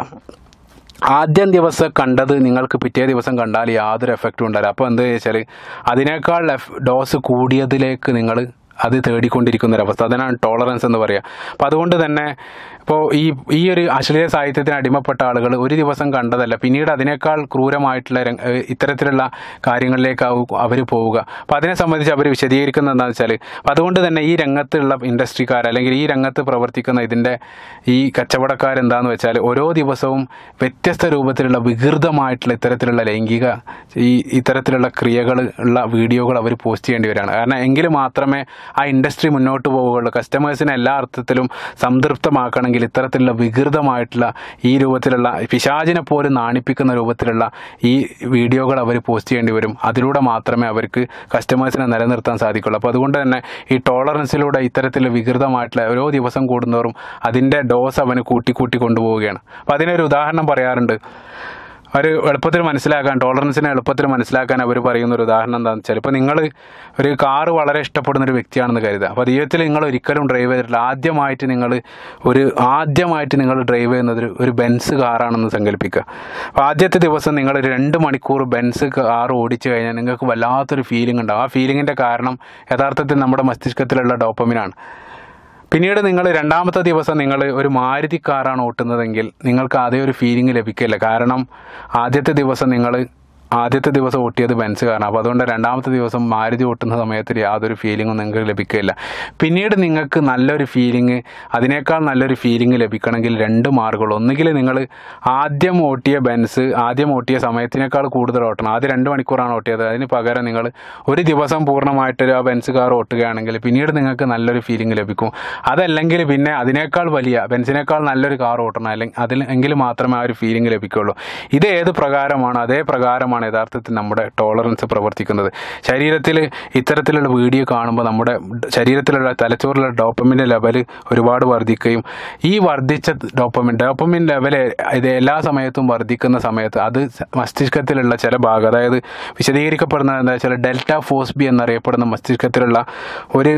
ആദ്യം ദിവസം കണ്ടത് നിങ്ങൾക്ക് പിറ്റേ ദിവസം കണ്ടാൽ യാതൊരു എഫക്റ്റും ഉണ്ടാവില്ല അപ്പോൾ എന്താ വെച്ചാൽ അതിനേക്കാൾ എഫ് ഡോസ് കൂടിയതിലേക്ക് നിങ്ങൾ അത് തേടിക്കൊണ്ടിരിക്കുന്ന ഒരവസ്ഥ അതിനാണ് ടോളറൻസ് എന്ന് പറയുക അപ്പോൾ അതുകൊണ്ട് തന്നെ ഇപ്പോൾ ഈ ഈ ഒരു അശ്ലീല സാഹിത്യത്തിന് അടിമപ്പെട്ട ആളുകൾ ഒരു ദിവസം കണ്ടതല്ല പിന്നീട് അതിനേക്കാൾ ക്രൂരമായിട്ടുള്ള രംഗ- ഏഹ് ഇത്തരത്തിലുള്ള കാര്യങ്ങളിലേക്കാവും അവർ പോവുക അപ്പോൾ അതിനെ സംബന്ധിച്ച് അവർ വിശദീകരിക്കുന്നത് എന്താണെന്ന് വെച്ചാൽ അപ്പോൾ അതുകൊണ്ട് തന്നെ ഈ രംഗത്തുള്ള ഇൻഡസ്ട്രിക്കാർ അല്ലെങ്കിൽ ഈ രംഗത്ത് പ്രവർത്തിക്കുന്ന ഇതിൻ്റെ ഈ കച്ചവടക്കാരെന്താന്ന് വെച്ചാൽ ഓരോ ദിവസവും വ്യത്യസ്ത രൂപത്തിലുള്ള വികൃതമായിട്ടുള്ള ഇത്തരത്തിലുള്ള ലൈംഗിക ഈ ഇത്തരത്തിലുള്ള ക്രിയകൾ ഉള്ള വീഡിയോകൾ അവർ പോസ്റ്റ് ചെയ്യേണ്ടി വരികയാണ് കാരണം എങ്കിൽ മാത്രമേ ആ ഇൻഡസ്ട്രി മുന്നോട്ട് പോവുകയുള്ളൂ കസ്റ്റമേഴ്സിനെ എല്ലാ അർത്ഥത്തിലും സംതൃപ്തമാക്കണമെങ്കിൽ ഇത്തരത്തിലുള്ള വികൃതമായിട്ടുള്ള ഈ രൂപത്തിലുള്ള പിശാചിനെ പോലും നാണിപ്പിക്കുന്ന രൂപത്തിലുള്ള ഈ വീഡിയോകൾ അവർ പോസ്റ്റ് ചെയ്യേണ്ടി വരും അതിലൂടെ മാത്രമേ അവർക്ക് കസ്റ്റമേഴ്സിനെ നിലനിർത്താൻ സാധിക്കുള്ളൂ അപ്പോൾ അതുകൊണ്ട് തന്നെ ഈ ടോളറൻസിലൂടെ ഇത്തരത്തിലുള്ള വികൃതമായിട്ടുള്ള ഓരോ ദിവസം കൂടുന്നവരും അതിൻ്റെ ഡോസ് അവന് കൂട്ടി കൂട്ടി കൊണ്ടുപോവുകയാണ് അപ്പോൾ അതിനൊരു ഉദാഹരണം പറയാറുണ്ട് ഒരു എളുപ്പത്തിൽ മനസ്സിലാക്കാൻ ടോളറൻസിനെ എളുപ്പത്തിൽ മനസ്സിലാക്കാൻ അവർ പറയുന്ന ഒരു ഉദാഹരണം എന്താണെന്ന് വെച്ചാൽ ഇപ്പോൾ നിങ്ങൾ ഒരു കാറ് വളരെ ഇഷ്ടപ്പെടുന്ന ഒരു വ്യക്തിയാണെന്ന് കരുതുക അപ്പോൾ ജീവിതത്തിൽ നിങ്ങൾ ഒരിക്കലും ഡ്രൈവ് ചെയ്തിട്ടില്ല ആദ്യമായിട്ട് നിങ്ങൾ ഒരു ആദ്യമായിട്ട് നിങ്ങൾ ഡ്രൈവ് ചെയ്യുന്നത് ഒരു- ഒരു ബെൻസ് കാറാണെന്ന് സങ്കല്പിക്കുക അപ്പോൾ ആദ്യത്തെ ദിവസം നിങ്ങൾ ഒരു രണ്ട് മണിക്കൂർ ബെൻസ് കാർ ഓടിച്ചു കഴിഞ്ഞാൽ നിങ്ങൾക്ക് വല്ലാത്തൊരു ഫീലിംഗ് ഉണ്ടാവും ആ ഫീലിങ്ങിൻ്റെ കാരണം യഥാർത്ഥത്തിൽ നമ്മുടെ മസ്തിഷ്കത്തിലുള്ള ഡോപ്പമിനാണ് പിന്നീട് നിങ്ങൾ രണ്ടാമത്തെ ദിവസം നിങ്ങൾ ഒരു മാരുതി കാറാണ് ഓട്ടുന്നതെങ്കിൽ നിങ്ങൾക്ക് അതേ ഒരു ഫീലിംഗ് ലഭിക്കില്ല കാരണം ആദ്യത്തെ ദിവസം നിങ്ങൾ ആദ്യത്തെ ദിവസം ഓട്ടിയത് ബെൻസ് കാരണം അപ്പോൾ അതുകൊണ്ട് രണ്ടാമത്തെ ദിവസം മാരുതി ഓട്ടുന്ന സമയത്ത് യാതൊരു ഫീലിങ്ങും നിങ്ങൾക്ക് ലഭിക്കില്ല പിന്നീട് നിങ്ങൾക്ക് നല്ലൊരു ഫീലിംഗ് അതിനേക്കാൾ നല്ലൊരു ഫീലിംഗ് ലഭിക്കണമെങ്കിൽ രണ്ട് മാർഗങ്ങൾ ഒന്നുകിൽ നിങ്ങൾ ആദ്യം ഓട്ടിയ ബെൻസ് ആദ്യം ഓട്ടിയ സമയത്തിനേക്കാൾ കൂടുതൽ ഓട്ടണം ആദ്യം രണ്ട് മണിക്കൂറാണ് ഓട്ടിയത് അതിന് പകരം നിങ്ങൾ ഒരു ദിവസം പൂർണ്ണമായിട്ട് ആ ബെൻസ് കാർ ഓട്ടുകയാണെങ്കിൽ പിന്നീട് നിങ്ങൾക്ക് നല്ലൊരു ഫീലിംഗ് ലഭിക്കും അതല്ലെങ്കിൽ പിന്നെ അതിനേക്കാൾ വലിയ ബെൻസിനേക്കാൾ നല്ലൊരു കാർ ഓട്ടണം അല്ലെങ്കിൽ അതിൽ എങ്കിൽ മാത്രമേ ആ ഒരു ഫീലിംഗ് ലഭിക്കുള്ളൂ ഇത് ഏത് പ്രകാരമാണ് അതേ പ്രകാരമാണ് യഥാർത്ഥത്തിൽ നമ്മുടെ ടോളറൻസ് പ്രവർത്തിക്കുന്നത് ശരീരത്തിൽ ഇത്തരത്തിലുള്ള വീഡിയോ കാണുമ്പോൾ നമ്മുടെ ശരീരത്തിലുള്ള തലച്ചോറിലുള്ള ഡോപ്പമിൻ്റെ ലെവൽ ഒരുപാട് വർദ്ധിക്കുകയും ഈ വർദ്ധിച്ച ഡോപ്പമിൻ ഡോപ്പമിൻ ലെവൽ ഇത് എല്ലാ സമയത്തും വർദ്ധിക്കുന്ന സമയത്ത് അത് മസ്തിഷ്കത്തിലുള്ള ചില ഭാഗം അതായത് വിശദീകരിക്കപ്പെടുന്നത് എന്താ വെച്ചാൽ ഡെൽറ്റ ഫോസ്ബി എന്നറിയപ്പെടുന്ന മസ്തിഷ്കത്തിലുള്ള ഒരു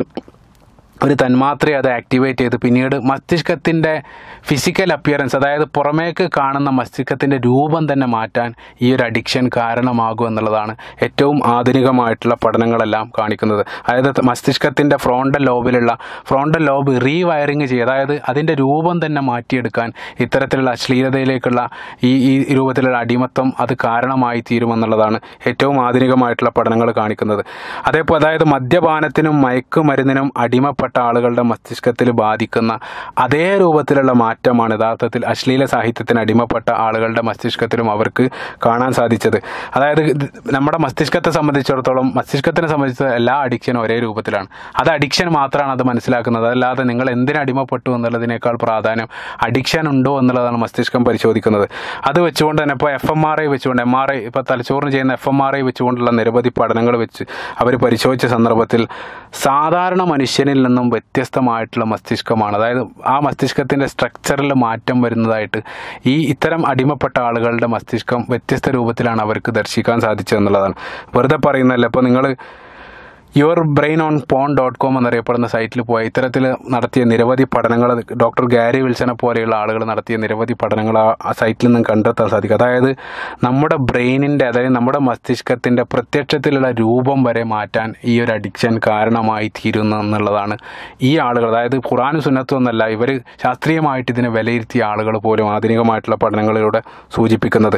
ഒരു തന്മാത്രയെ അത് ആക്ടിവേറ്റ് ചെയ്ത് പിന്നീട് മസ്തിഷ്കത്തിൻ്റെ ഫിസിക്കൽ അപ്പിയറൻസ് അതായത് പുറമേക്ക് കാണുന്ന മസ്തിഷ്കത്തിൻ്റെ രൂപം തന്നെ മാറ്റാൻ ഈ ഒരു അഡിക്ഷൻ കാരണമാകും എന്നുള്ളതാണ് ഏറ്റവും ആധുനികമായിട്ടുള്ള പഠനങ്ങളെല്ലാം കാണിക്കുന്നത് അതായത് മസ്തിഷ്കത്തിൻ്റെ ഫ്രോണ്ടൽ ലോബിലുള്ള ഫ്രോണ്ടൽ ലോബ് റീവയറിങ് ചെയ്യുക അതായത് അതിൻ്റെ രൂപം തന്നെ മാറ്റിയെടുക്കാൻ ഇത്തരത്തിലുള്ള അശ്ലീലതയിലേക്കുള്ള ഈ ഈ രൂപത്തിലുള്ള അടിമത്തം അത് കാരണമായി തീരുമെന്നുള്ളതാണ് ഏറ്റവും ആധുനികമായിട്ടുള്ള പഠനങ്ങൾ കാണിക്കുന്നത് അതേപോലെ അതായത് മദ്യപാനത്തിനും മയക്കുമരുന്നിനും അടിമപ്പെട്ട ആളുകളുടെ മസ്തിഷ്കത്തിൽ ബാധിക്കുന്ന അതേ രൂപത്തിലുള്ള മാറ്റമാണ് യഥാർത്ഥത്തിൽ അശ്ലീല സാഹിത്യത്തിന് അടിമപ്പെട്ട ആളുകളുടെ മസ്തിഷ്കത്തിലും അവർക്ക് കാണാൻ സാധിച്ചത് അതായത് ഇത് നമ്മുടെ മസ്തിഷ്കത്തെ സംബന്ധിച്ചിടത്തോളം മസ്തിഷ്കത്തിനെ സംബന്ധിച്ച് എല്ലാ അഡിക്ഷനും ഒരേ രൂപത്തിലാണ് അത് അഡിക്ഷൻ മാത്രമാണ് അത് മനസ്സിലാക്കുന്നത് അതല്ലാതെ നിങ്ങൾ എന്തിന് അടിമപ്പെട്ടു എന്നുള്ളതിനേക്കാൾ പ്രാധാന്യം അഡിക്ഷൻ ഉണ്ടോ എന്നുള്ളതാണ് മസ്തിഷ്കം പരിശോധിക്കുന്നത് അത് വെച്ചുകൊണ്ട് തന്നെ ഇപ്പോൾ എഫ് എം ആർ ഐ വെച്ചുകൊണ്ട് എം ആർ ഐ ഇപ്പോൾ തലച്ചോറിന് ചെയ്യുന്ന എഫ് എം ആർ ഐ വെച്ചുകൊണ്ടുള്ള നിരവധി പഠനങ്ങൾ വെച്ച് അവർ പരിശോധിച്ച സന്ദർഭത്തിൽ സാധാരണ മനുഷ്യനിൽ നിന്നും വ്യത്യസ്തമായിട്ടുള്ള മസ്തിഷ്കമാണ് അതായത് ആ മസ്തിഷ്കത്തിൻ്റെ സ്ട്രക്ചറിൽ മാറ്റം വരുന്നതായിട്ട് ഈ ഇത്തരം അടിമപ്പെട്ട ആളുകളുടെ മസ്തിഷ്കം വ്യത്യസ്ത രൂപത്തിലാണ് അവർക്ക് ദർശിക്കാൻ സാധിച്ചതെന്നുള്ളതാണ് വെറുതെ പറയുന്നതല്ല ഇപ്പോൾ നിങ്ങൾ your brain on porn dot com എന്നറിയപ്പെടുന്ന സൈറ്റിൽ പോയി ഇത്തരത്തിൽ നടത്തിയ നിരവധി പഠനങ്ങൾ ഡോക്ടർ ഗാരി വിൽസനെ പോലെയുള്ള ആളുകൾ നടത്തിയ നിരവധി പഠനങ്ങൾ ആ ആ സൈറ്റിൽ നിന്നും കണ്ടെത്താൻ സാധിക്കും അതായത് നമ്മുടെ ബ്രെയിനിൻ്റെ അതായത് നമ്മുടെ മസ്തിഷ്കത്തിൻ്റെ പ്രത്യക്ഷത്തിലുള്ള രൂപം വരെ മാറ്റാൻ ഈ ഒരു അഡിക്ഷൻ കാരണമായി തീരുന്നു എന്നുള്ളതാണ് ഈ ആളുകൾ അതായത് ഖുറാനും സുന്നത്തും എന്നല്ല ഇവർ ശാസ്ത്രീയമായിട്ട് ഇതിനെ വിലയിരുത്തിയ ആളുകൾ പോലും ആധുനികമായിട്ടുള്ള പഠനങ്ങളിലൂടെ സൂചിപ്പിക്കുന്നത്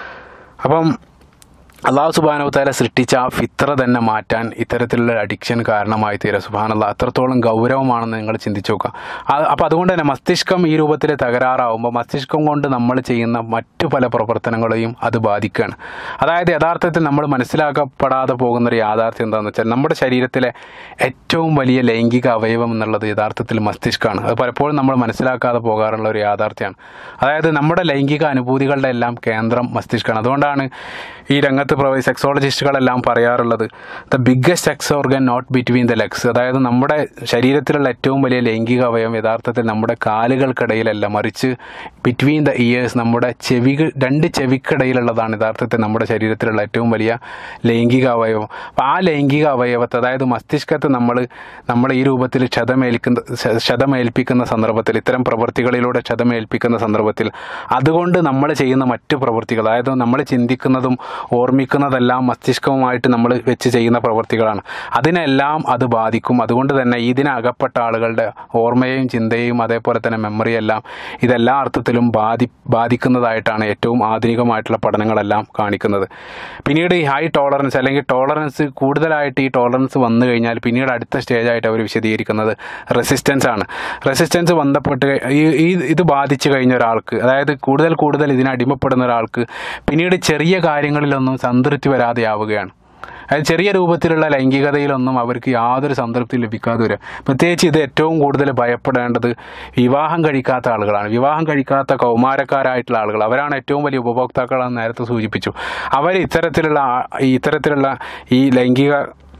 അപ്പം അള്ളാഹു സുബാനവത്താല സൃഷ്ടിച്ച ആ ഫിത്ര തന്നെ മാറ്റാൻ ഇത്തരത്തിലുള്ള അഡിക്ഷൻ കാരണമായി തീരെ സുബാനല്ല അത്രത്തോളം ഗൗരവമാണെന്ന് നിങ്ങൾ ചിന്തിച്ചു നോക്കുക അപ്പോൾ അതുകൊണ്ട് തന്നെ മസ്തിഷ്കം ഈ രൂപത്തിൽ തകരാറാവുമ്പോൾ മസ്തിഷ്കം കൊണ്ട് നമ്മൾ ചെയ്യുന്ന മറ്റു പല പ്രവർത്തനങ്ങളെയും അത് ബാധിക്കുകയാണ് അതായത് യഥാർത്ഥത്തിൽ നമ്മൾ മനസ്സിലാക്കപ്പെടാതെ പോകുന്നൊരു യാഥാർത്ഥ്യം എന്താണെന്ന് വെച്ചാൽ നമ്മുടെ ശരീരത്തിലെ ഏറ്റവും വലിയ ലൈംഗിക അവയവം എന്നുള്ളത് യഥാർത്ഥത്തിൽ മസ്തിഷ്കമാണ് അത് പലപ്പോഴും നമ്മൾ മനസ്സിലാക്കാതെ പോകാറുള്ള ഒരു യാഥാർത്ഥ്യമാണ് അതായത് നമ്മുടെ ലൈംഗിക അനുഭൂതികളുടെ എല്ലാം കേന്ദ്രം മസ്തിഷ്കമാണ് അതുകൊണ്ടാണ് ഈ രംഗത്ത് പ്രൊവൈ സെക്സോളജിസ്റ്റുകളെല്ലാം പറയാറുള്ളത് the biggest sex organ not between the legs അതായത് നമ്മുടെ ശരീരത്തിലുള്ള ഏറ്റവും വലിയ ലൈംഗിക അവയവം യഥാർത്ഥത്തിൽ നമ്മുടെ കാലുകൾക്കിടയിലല്ല മറിച്ച് ബിറ്റ്വീൻ ദ ഇയേഴ്സ് നമ്മുടെ ചെവി രണ്ട് ചെവിക്കിടയിലുള്ളതാണ് യഥാർത്ഥത്തിൽ നമ്മുടെ ശരീരത്തിലുള്ള ഏറ്റവും വലിയ ലൈംഗിക അവയവം അപ്പോൾ ആ ലൈംഗിക അവയവത്തെ അതായത് മസ്തിഷ്കത്തെ നമ്മൾ നമ്മൾ ഈ രൂപത്തിൽ ക്ഷതമേൽക്കുന്ന ക്ഷ- ക്ഷതമേൽപ്പിക്കുന്ന സന്ദർഭത്തിൽ ഇത്തരം പ്രവൃത്തികളിലൂടെ ക്ഷതമേൽപ്പിക്കുന്ന സന്ദർഭത്തിൽ അതുകൊണ്ട് നമ്മൾ ചെയ്യുന്ന മറ്റു പ്രവൃത്തികൾ അതായത് നമ്മൾ ചിന്തിക്കുന്നതും ഓർമ്മിക്കുന്നതെല്ലാം മസ്തിഷ്കവുമായിട്ട് നമ്മൾ വെച്ച് ചെയ്യുന്ന പ്രവൃത്തികളാണ് അതിനെല്ലാം അത് ബാധിക്കും അതുകൊണ്ട് തന്നെ ഇതിനകപ്പെട്ട ആളുകളുടെ ഓർമ്മയെയും ചിന്തയെയും അതേപോലെ തന്നെ മെമ്മറിയെല്ലാം ഇതെല്ലാ അർത്ഥത്തിലും ബാധി ബാധിക്കുന്നതായിട്ടാണ് ഏറ്റവും ആധുനികമായിട്ടുള്ള പഠനങ്ങളെല്ലാം കാണിക്കുന്നത് പിന്നീട് ഈ ഹൈ ടോളറൻസ് അല്ലെങ്കിൽ ടോളറൻസ് കൂടുതലായിട്ട് ഈ ടോളറൻസ് വന്നു കഴിഞ്ഞാൽ പിന്നീട് അടുത്ത സ്റ്റേജായിട്ട് അവർ വിശദീകരിക്കുന്നത് റെസിസ്റ്റൻസ് ആണ് റെസിസ്റ്റൻസ് ബന്ധപ്പെട്ട് കഴി- ഈ ഈ ഇത് ബാധിച്ചു കഴിഞ്ഞ ഒരാൾക്ക് അതായത് കൂടുതൽ കൂടുതൽ ഇതിന് അടിമപ്പെടുന്ന ഒരാൾക്ക് പിന്നീട് ചെറിയ കാര്യങ്ങളിലൊന്നും സംതൃപ്തി വരാതെയാവുകയാണ് അതായത് ചെറിയ രൂപത്തിലുള്ള ലൈംഗികതയിലൊന്നും അവർക്ക് യാതൊരു സംതൃപ്തി ലഭിക്കാതെ വരും പ്രത്യേകിച്ച് ഇത് ഏറ്റവും കൂടുതൽ ഭയപ്പെടേണ്ടത് വിവാഹം കഴിക്കാത്ത ആളുകളാണ് വിവാഹം കഴിക്കാത്ത കൗമാരക്കാരായിട്ടുള്ള ആളുകൾ അവരാണ് ഏറ്റവും വലിയ ഉപഭോക്താക്കളെന്ന് നേരത്തെ സൂചിപ്പിച്ചു അവർ ഇത്തരത്തിലുള്ള ആ- ഈ ഇത്തരത്തിലുള്ള ഈ ലൈംഗിക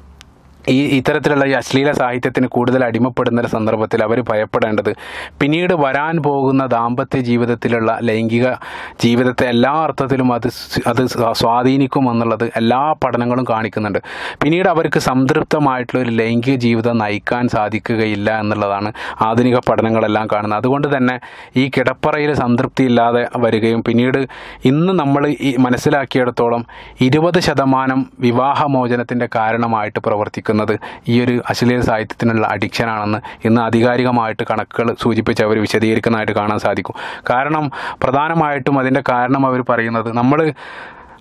ഈ ഇത്തരത്തിലുള്ള ഈ അശ്ലീല സാഹിത്യത്തിന് കൂടുതൽ അടിമപ്പെടുന്ന ഒരു സന്ദർഭത്തിൽ അവർ ഭയപ്പെടേണ്ടത് പിന്നീട് വരാൻ പോകുന്ന ദാമ്പത്യ ജീവിതത്തിലുള്ള ലൈംഗിക ജീവിതത്തെ എല്ലാ അർത്ഥത്തിലും അത് സ്- അത് സ്വാ- സ്വാധീനിക്കുമെന്നുള്ളത് എല്ലാ പഠനങ്ങളും കാണിക്കുന്നുണ്ട് പിന്നീട് അവർക്ക് സംതൃപ്തമായിട്ടുള്ള ഒരു ലൈംഗിക ജീവിതം നയിക്കാൻ സാധിക്കുകയില്ല എന്നുള്ളതാണ് ആധുനിക പഠനങ്ങളെല്ലാം കാണുന്നത് അതുകൊണ്ട് തന്നെ ഈ കിടപ്പറയിൽ സംതൃപ്തി ഇല്ലാതെ വരികയും പിന്നീട് ഇന്ന് നമ്മൾ ഈ മനസ്സിലാക്കിയിടത്തോളം ഇരുപത് ശതമാനം വിവാഹമോചനത്തിൻ്റെ കാരണമായിട്ട് പ്രവർത്തിക്കുന്നത് ഈ ഒരു അശ്ലീല സാഹിത്യത്തിനുള്ള അഡിക്ഷനാണെന്ന് ഇന്ന് ആധികാരികമായിട്ട് കണക്കുകൾ സൂചിപ്പിച്ച് അവർ വിശദീകരിക്കുന്നതായിട്ട് കാണാൻ സാധിക്കും കാരണം പ്രധാനമായിട്ടും അതിൻ്റെ കാരണം അവർ പറയുന്നത് നമ്മൾ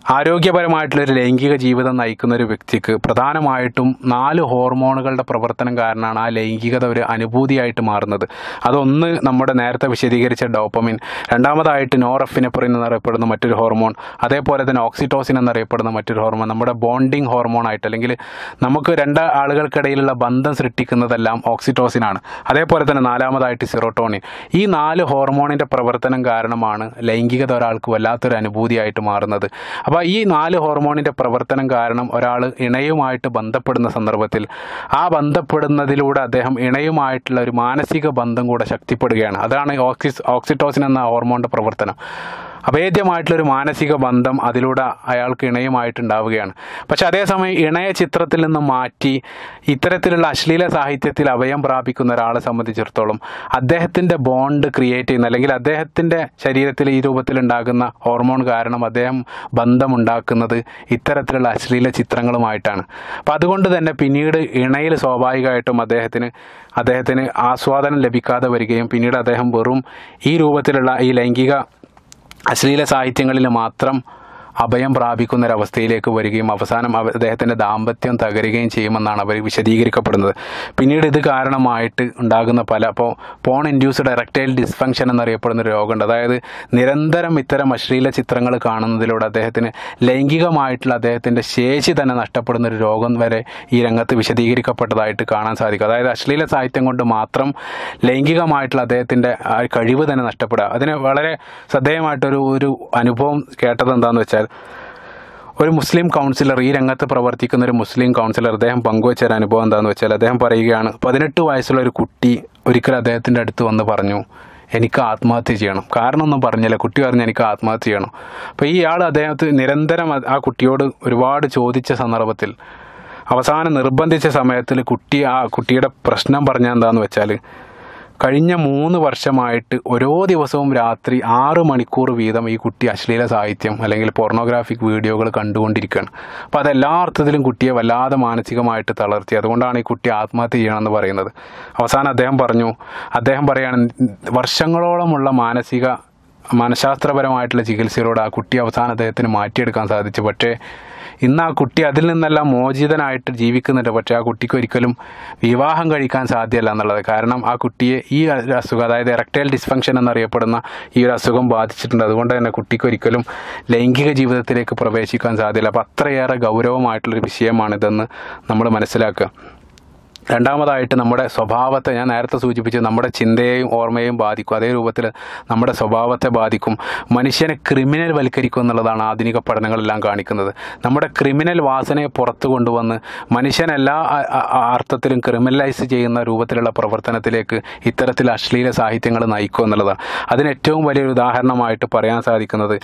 ആരോഗ്യപരമായിട്ടുള്ളൊരു ലൈംഗിക ജീവിതം നയിക്കുന്ന ഒരു വ്യക്തിക്ക് പ്രധാനമായിട്ടും നാല് ഹോർമോണുകളുടെ പ്രവർത്തനം കാരണമാണ് ആ ലൈംഗികത ഒരു അനുഭൂതിയായിട്ട് മാറുന്നത് അതൊന്ന് നമ്മുടെ നേരത്തെ വിശദീകരിച്ച ഡോപ്പമിൻ രണ്ടാമതായിട്ട് നോറഫിനെപ്രിൻ എന്നറിയപ്പെടുന്ന മറ്റൊരു ഹോർമോൺ അതേപോലെ തന്നെ ഓക്സിറ്റോസിൻ എന്നറിയപ്പെടുന്ന മറ്റൊരു ഹോർമോൺ നമ്മുടെ ബോണ്ടിങ് ഹോർമോണായിട്ട് അല്ലെങ്കിൽ നമുക്ക് രണ്ട് ആളുകൾക്കിടയിലുള്ള ബന്ധം സൃഷ്ടിക്കുന്നതെല്ലാം ഓക്സിറ്റോസിനാണ് അതേപോലെ തന്നെ നാലാമതായിട്ട് സിറോട്ടോണിൻ ഈ നാല് ഹോർമോണിൻ്റെ പ്രവർത്തനം കാരണമാണ് ലൈംഗികത ഒരാൾക്ക് വല്ലാത്തൊരു അനുഭൂതിയായിട്ട് മാറുന്നത് അപ്പോൾ ഈ നാല് ഹോർമോണിൻ്റെ പ്രവർത്തനം കാരണം ഒരാൾ ഇണയുമായിട്ട് ബന്ധപ്പെടുന്ന സന്ദർഭത്തിൽ ആ ബന്ധപ്പെടുന്നതിലൂടെ അദ്ദേഹം ഇണയുമായിട്ടുള്ള ഒരു മാനസിക ബന്ധം കൂടെ ശക്തിപ്പെടുകയാണ് അതാണ് ഓക്സിസ് ഓക്സിറ്റോസിൻ എന്ന ഹോർമോണിൻ്റെ പ്രവർത്തനം അഭേദ്യമായിട്ടുള്ളൊരു മാനസിക ബന്ധം അതിലൂടെ അയാൾക്ക് ഇണയുമായിട്ടുണ്ടാവുകയാണ് പക്ഷെ അതേസമയം ഇണയ ചിത്രത്തിൽ നിന്ന് മാറ്റി ഇത്തരത്തിലുള്ള അശ്ലീല സാഹിത്യത്തിൽ അഭയം പ്രാപിക്കുന്ന ഒരാളെ സംബന്ധിച്ചിടത്തോളം അദ്ദേഹത്തിൻ്റെ ബോണ്ട് ക്രിയേറ്റ് ചെയ്യുന്ന അല്ലെങ്കിൽ അദ്ദേഹത്തിൻ്റെ ശരീരത്തിൽ ഈ രൂപത്തിലുണ്ടാകുന്ന ഹോർമോൺ കാരണം അദ്ദേഹം ബന്ധമുണ്ടാക്കുന്നത് ഇത്തരത്തിലുള്ള അശ്ലീല ചിത്രങ്ങളുമായിട്ടാണ് അപ്പം അതുകൊണ്ട് തന്നെ പിന്നീട് ഇണയിൽ സ്വാഭാവികമായിട്ടും അദ്ദേഹത്തിന് അദ്ദേഹത്തിന് ആസ്വാദനം ലഭിക്കാതെ വരികയും പിന്നീട് അദ്ദേഹം വെറും ഈ രൂപത്തിലുള്ള ഈ ലൈംഗിക അശ്ലീല സാഹിത്യങ്ങളിൽ മാത്രം അഭയം പ്രാപിക്കുന്ന ഒരവസ്ഥയിലേക്ക് വരികയും അവസാനം അവ അദ്ദേഹത്തിൻ്റെ ദാമ്പത്യം തകരുകയും ചെയ്യുമെന്നാണ് അവർ വിശദീകരിക്കപ്പെടുന്നത് പിന്നീട് ഇത് കാരണമായിട്ട് ഉണ്ടാകുന്ന പല ഇപ്പോൾ പോൺ ഇൻഡ്യൂസ്ഡ് എറക്ടൈൽ ഡിസ്ഫങ്ഷൻ എന്നറിയപ്പെടുന്ന ഒരു രോഗമുണ്ട് അതായത് നിരന്തരം ഇത്തരം അശ്ലീല ചിത്രങ്ങൾ കാണുന്നതിലൂടെ അദ്ദേഹത്തിന് ലൈംഗികമായിട്ടുള്ള അദ്ദേഹത്തിൻ്റെ ശേഷി തന്നെ നഷ്ടപ്പെടുന്ന ഒരു രോഗം വരെ ഈ രംഗത്ത് വിശദീകരിക്കപ്പെട്ടതായിട്ട് കാണാൻ സാധിക്കും അതായത് അശ്ലീല സാഹിത്യം കൊണ്ട് മാത്രം ലൈംഗികമായിട്ടുള്ള അദ്ദേഹത്തിൻ്റെ ആ കഴിവ് തന്നെ നഷ്ടപ്പെടുക അതിന് വളരെ ശ്രദ്ധേയമായിട്ടൊരു ഒരു അനുഭവം കേട്ടത് എന്താണെന്ന് വെച്ചാൽ ഒരു മുസ്ലിം കൗൺസിലർ ഈ രംഗത്ത് പ്രവർത്തിക്കുന്ന ഒരു മുസ്ലിം കൗൺസിലർ അദ്ദേഹം പങ്കുവച്ച ഒരു അനുഭവം എന്താണെന്ന് വെച്ചാൽ അദ്ദേഹം പറയുകയാണ് പതിനെട്ട് വയസ്സുള്ള ഒരു കുട്ടി ഒരിക്കൽ അദ്ദേഹത്തിൻ്റെ അടുത്ത് വന്ന് പറഞ്ഞു എനിക്ക് ആത്മഹത്യ ചെയ്യണം കാരണമൊന്നും പറഞ്ഞില്ല കുട്ടി പറഞ്ഞു എനിക്ക് ആത്മഹത്യ ചെയ്യണം അപ്പോൾ ഈ ആൾ അദ്ദേഹത്തെ നിരന്തരം അത് ആ കുട്ടിയോട് ഒരുപാട് ചോദിച്ച സന്ദർഭത്തിൽ അവസാനം നിർബന്ധിച്ച സമയത്തിൽ കുട്ടി ആ കുട്ടിയുടെ പ്രശ്നം പറഞ്ഞ എന്താണെന്ന് വെച്ചാൽ കഴിഞ്ഞ മൂന്ന് വർഷമായിട്ട് ഓരോ ദിവസവും രാത്രി ആറ് മണിക്കൂർ വീതം ഈ കുട്ടി അശ്ലീല സാഹിത്യം അല്ലെങ്കിൽ പോർണോഗ്രാഫിക് വീഡിയോകൾ കണ്ടുകൊണ്ടിരിക്കുകയാണ് അപ്പോൾ അത് എല്ലാ അർത്ഥത്തിലും കുട്ടിയെ വല്ലാതെ മാനസികമായിട്ട് തളർത്തി അതുകൊണ്ടാണ് ഈ കുട്ടി ആത്മഹത്യ ചെയ്യണമെന്ന് പറയുന്നത് അവസാനം അദ്ദേഹം പറഞ്ഞു അദ്ദേഹം പറയാണ് വർഷങ്ങളോളമുള്ള മാനസിക മനഃശാസ്ത്രപരമായിട്ടുള്ള ചികിത്സയിലൂടെ ആ കുട്ടി അവസാനം അദ്ദേഹത്തിന് മാറ്റിയെടുക്കാൻ സാധിച്ചു പക്ഷേ ഇന്ന് ആ കുട്ടി അതിൽ നിന്നെല്ലാം മോചിതനായിട്ട് ജീവിക്കുന്നുണ്ട് പക്ഷേ ആ കുട്ടിക്ക് ഒരിക്കലും വിവാഹം കഴിക്കാൻ സാധ്യമല്ല എന്നുള്ളത് കാരണം ആ കുട്ടിയെ ഈ ഒരു അസുഖം അതായത് എറക്ടൈൽ ഡിസ്ഫങ്ഷൻ എന്നറിയപ്പെടുന്ന ഈ ഒരു അസുഖം ബാധിച്ചിട്ടുണ്ട് അതുകൊണ്ട് തന്നെ കുട്ടിക്ക് ഒരിക്കലും ലൈംഗിക ജീവിതത്തിലേക്ക് പ്രവേശിക്കാൻ സാധ്യമല്ല അപ്പോൾ അത്രയേറെ ഗൗരവമായിട്ടുള്ളൊരു വിഷയമാണിതെന്ന് നമ്മൾ മനസ്സിലാക്കുക രണ്ടാമതായിട്ട് നമ്മുടെ സ്വഭാവത്തെ ഞാൻ നേരത്തെ സൂചിപ്പിച്ചു നമ്മുടെ ചിന്തയെയും ഓർമ്മയെയും ബാധിക്കും അതേ രൂപത്തിൽ നമ്മുടെ സ്വഭാവത്തെ ബാധിക്കും മനുഷ്യനെ ക്രിമിനൽ വൽക്കരിക്കും എന്നുള്ളതാണ് ആധുനിക പഠനങ്ങളെല്ലാം കാണിക്കുന്നത് നമ്മുടെ ക്രിമിനൽ വാസനയെ പുറത്തു കൊണ്ടുവന്ന് മനുഷ്യൻ എല്ലാ അ- അ- അ- അർത്ഥത്തിലും ക്രിമിനലൈസ് ചെയ്യുന്ന രൂപത്തിലുള്ള പ്രവർത്തനത്തിലേക്ക് ഇത്തരത്തിൽ അശ്ലീല സാഹിത്യങ്ങൾ നയിക്കും എന്നുള്ളതാണ് അതിന് ഏറ്റവും വലിയൊരു ഉദാഹരണമായിട്ട് പറയാൻ സാധിക്കുന്നത്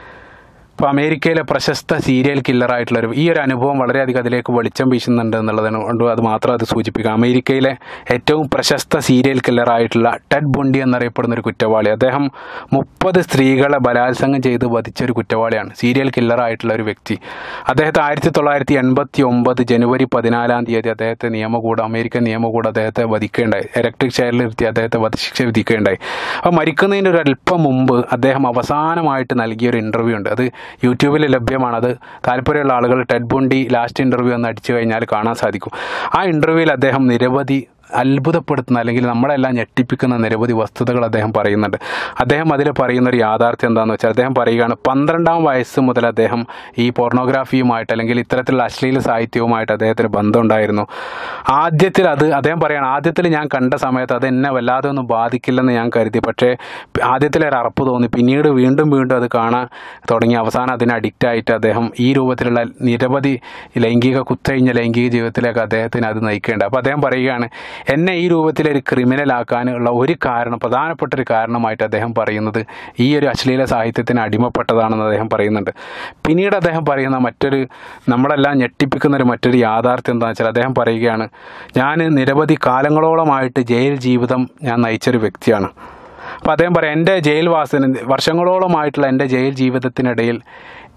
ഇപ്പോൾ അമേരിക്കയിലെ പ്രശസ്ത സീരിയൽ കില്ലറായിട്ടുള്ള ഒരു ഈ ഒരു അനുഭവം വളരെയധികം അതിലേക്ക് വെളിച്ചം വീശുന്നുണ്ട് എന്നുള്ളതിന് കൊണ്ട് അത് മാത്രം അത് സൂചിപ്പിക്കാം അമേരിക്കയിലെ ഏറ്റവും പ്രശസ്ത സീരിയൽ കില്ലറായിട്ടുള്ള ടെഡ് ബുണ്ടി എന്നറിയപ്പെടുന്ന ഒരു കുറ്റവാളി അദ്ദേഹം മുപ്പത് സ്ത്രീകളെ ബലാത്സംഗം ചെയ്ത് വധിച്ച ഒരു കുറ്റവാളിയാണ് സീരിയൽ കില്ലറായിട്ടുള്ള ഒരു വ്യക്തി അദ്ദേഹത്തെ ആയിരത്തി തൊള്ളായിരത്തി എൺപത്തി ഒമ്പത് ജനുവരി പതിനാലാം തീയതി അദ്ദേഹത്തെ നിയമകൂടം അമേരിക്കൻ നിയമകൂടം അദ്ദേഹത്തെ വധിക്കുകയുണ്ടായി ഇലക്ട്രിക് ചെയറിൽ ഇരുത്തി അദ്ദേഹത്തെ വധശിക്ഷ വിധിക്കുകയുണ്ടായി അപ്പോൾ മരിക്കുന്നതിന് ഒരു അല്പം മുമ്പ് അദ്ദേഹം അവസാനമായിട്ട് നൽകിയ ഒരു ഇൻ്റർവ്യൂ ഉണ്ട് അത് യൂട്യൂബിൽ ലഭ്യമാണ് അത് താല്പര്യമുള്ള ആളുകൾ ടെഡ് ബുണ്ടി ലാസ്റ്റ് ഇൻ്റർവ്യൂ എന്ന് അടിച്ചു കഴിഞ്ഞാൽ കാണാൻ സാധിക്കും ആ ഇൻ്റർവ്യൂവിൽ അദ്ദേഹം നിരവധി അത്ഭുതപ്പെടുത്തുന്ന അല്ലെങ്കിൽ നമ്മളെല്ലാം ഞെട്ടിപ്പിക്കുന്ന നിരവധി വസ്തുതകൾ അദ്ദേഹം പറയുന്നുണ്ട് അദ്ദേഹം അതിൽ പറയുന്ന ഒരു യാഥാർത്ഥ്യം എന്താണെന്ന് വെച്ചാൽ അദ്ദേഹം പറയുകയാണ് പന്ത്രണ്ടാം വയസ്സ് മുതൽ അദ്ദേഹം ഈ പോർണോഗ്രാഫിയുമായിട്ട് അല്ലെങ്കിൽ ഇത്തരത്തിലുള്ള അശ്ലീല സാഹിത്യവുമായിട്ട് അദ്ദേഹത്തിന് ബന്ധമുണ്ടായിരുന്നു ആദ്യത്തിൽ അത് അദ്ദേഹം പറയുകയാണ് ആദ്യത്തിൽ ഞാൻ കണ്ട സമയത്ത് അത് എന്നെ വല്ലാതെ ഒന്നും ബാധിക്കില്ലെന്ന് ഞാൻ കരുതി പക്ഷേ ആദ്യത്തിൽ ഒരു അറപ്പ് തോന്നി പിന്നീട് വീണ്ടും വീണ്ടും അത് കാണാൻ തുടങ്ങി അവസാനം അതിന് അഡിക്റ്റ് ആയിട്ട് അദ്ദേഹം ഈ രൂപത്തിലുള്ള നിരവധി ലൈംഗിക കുത്തഴിഞ്ഞ ലൈംഗിക ജീവിതത്തിലേക്ക് അദ്ദേഹത്തിന് അത് നയിക്കേണ്ടത് അപ്പോൾ അദ്ദേഹം പറയുകയാണ് എന്നെ ഈ രൂപത്തിലൊരു ക്രിമിനലാക്കാനുള്ള ഒരു കാരണം പ്രധാനപ്പെട്ട ഒരു കാരണമായിട്ട് അദ്ദേഹം പറയുന്നത് ഈ ഒരു അശ്ലീല സാഹിത്യത്തിന് അടിമപ്പെട്ടതാണെന്ന് അദ്ദേഹം പറയുന്നുണ്ട് പിന്നീട് അദ്ദേഹം പറയുന്ന മറ്റൊരു നമ്മളെല്ലാം ഞെട്ടിപ്പിക്കുന്ന ഒരു മറ്റൊരു യാഥാർത്ഥ്യം എന്താണെന്ന് വെച്ചാൽ അദ്ദേഹം പറയുകയാണ് ഞാൻ നിരവധി കാലങ്ങളോളമായിട്ട് ജയിൽ ജീവിതം ഞാൻ നയിച്ചൊരു വ്യക്തിയാണ് അപ്പോൾ അദ്ദേഹം പറയാം എൻ്റെ ജയിൽ വാസന വർഷങ്ങളോളമായിട്ടുള്ള എൻ്റെ ജയിൽ ജീവിതത്തിനിടയിൽ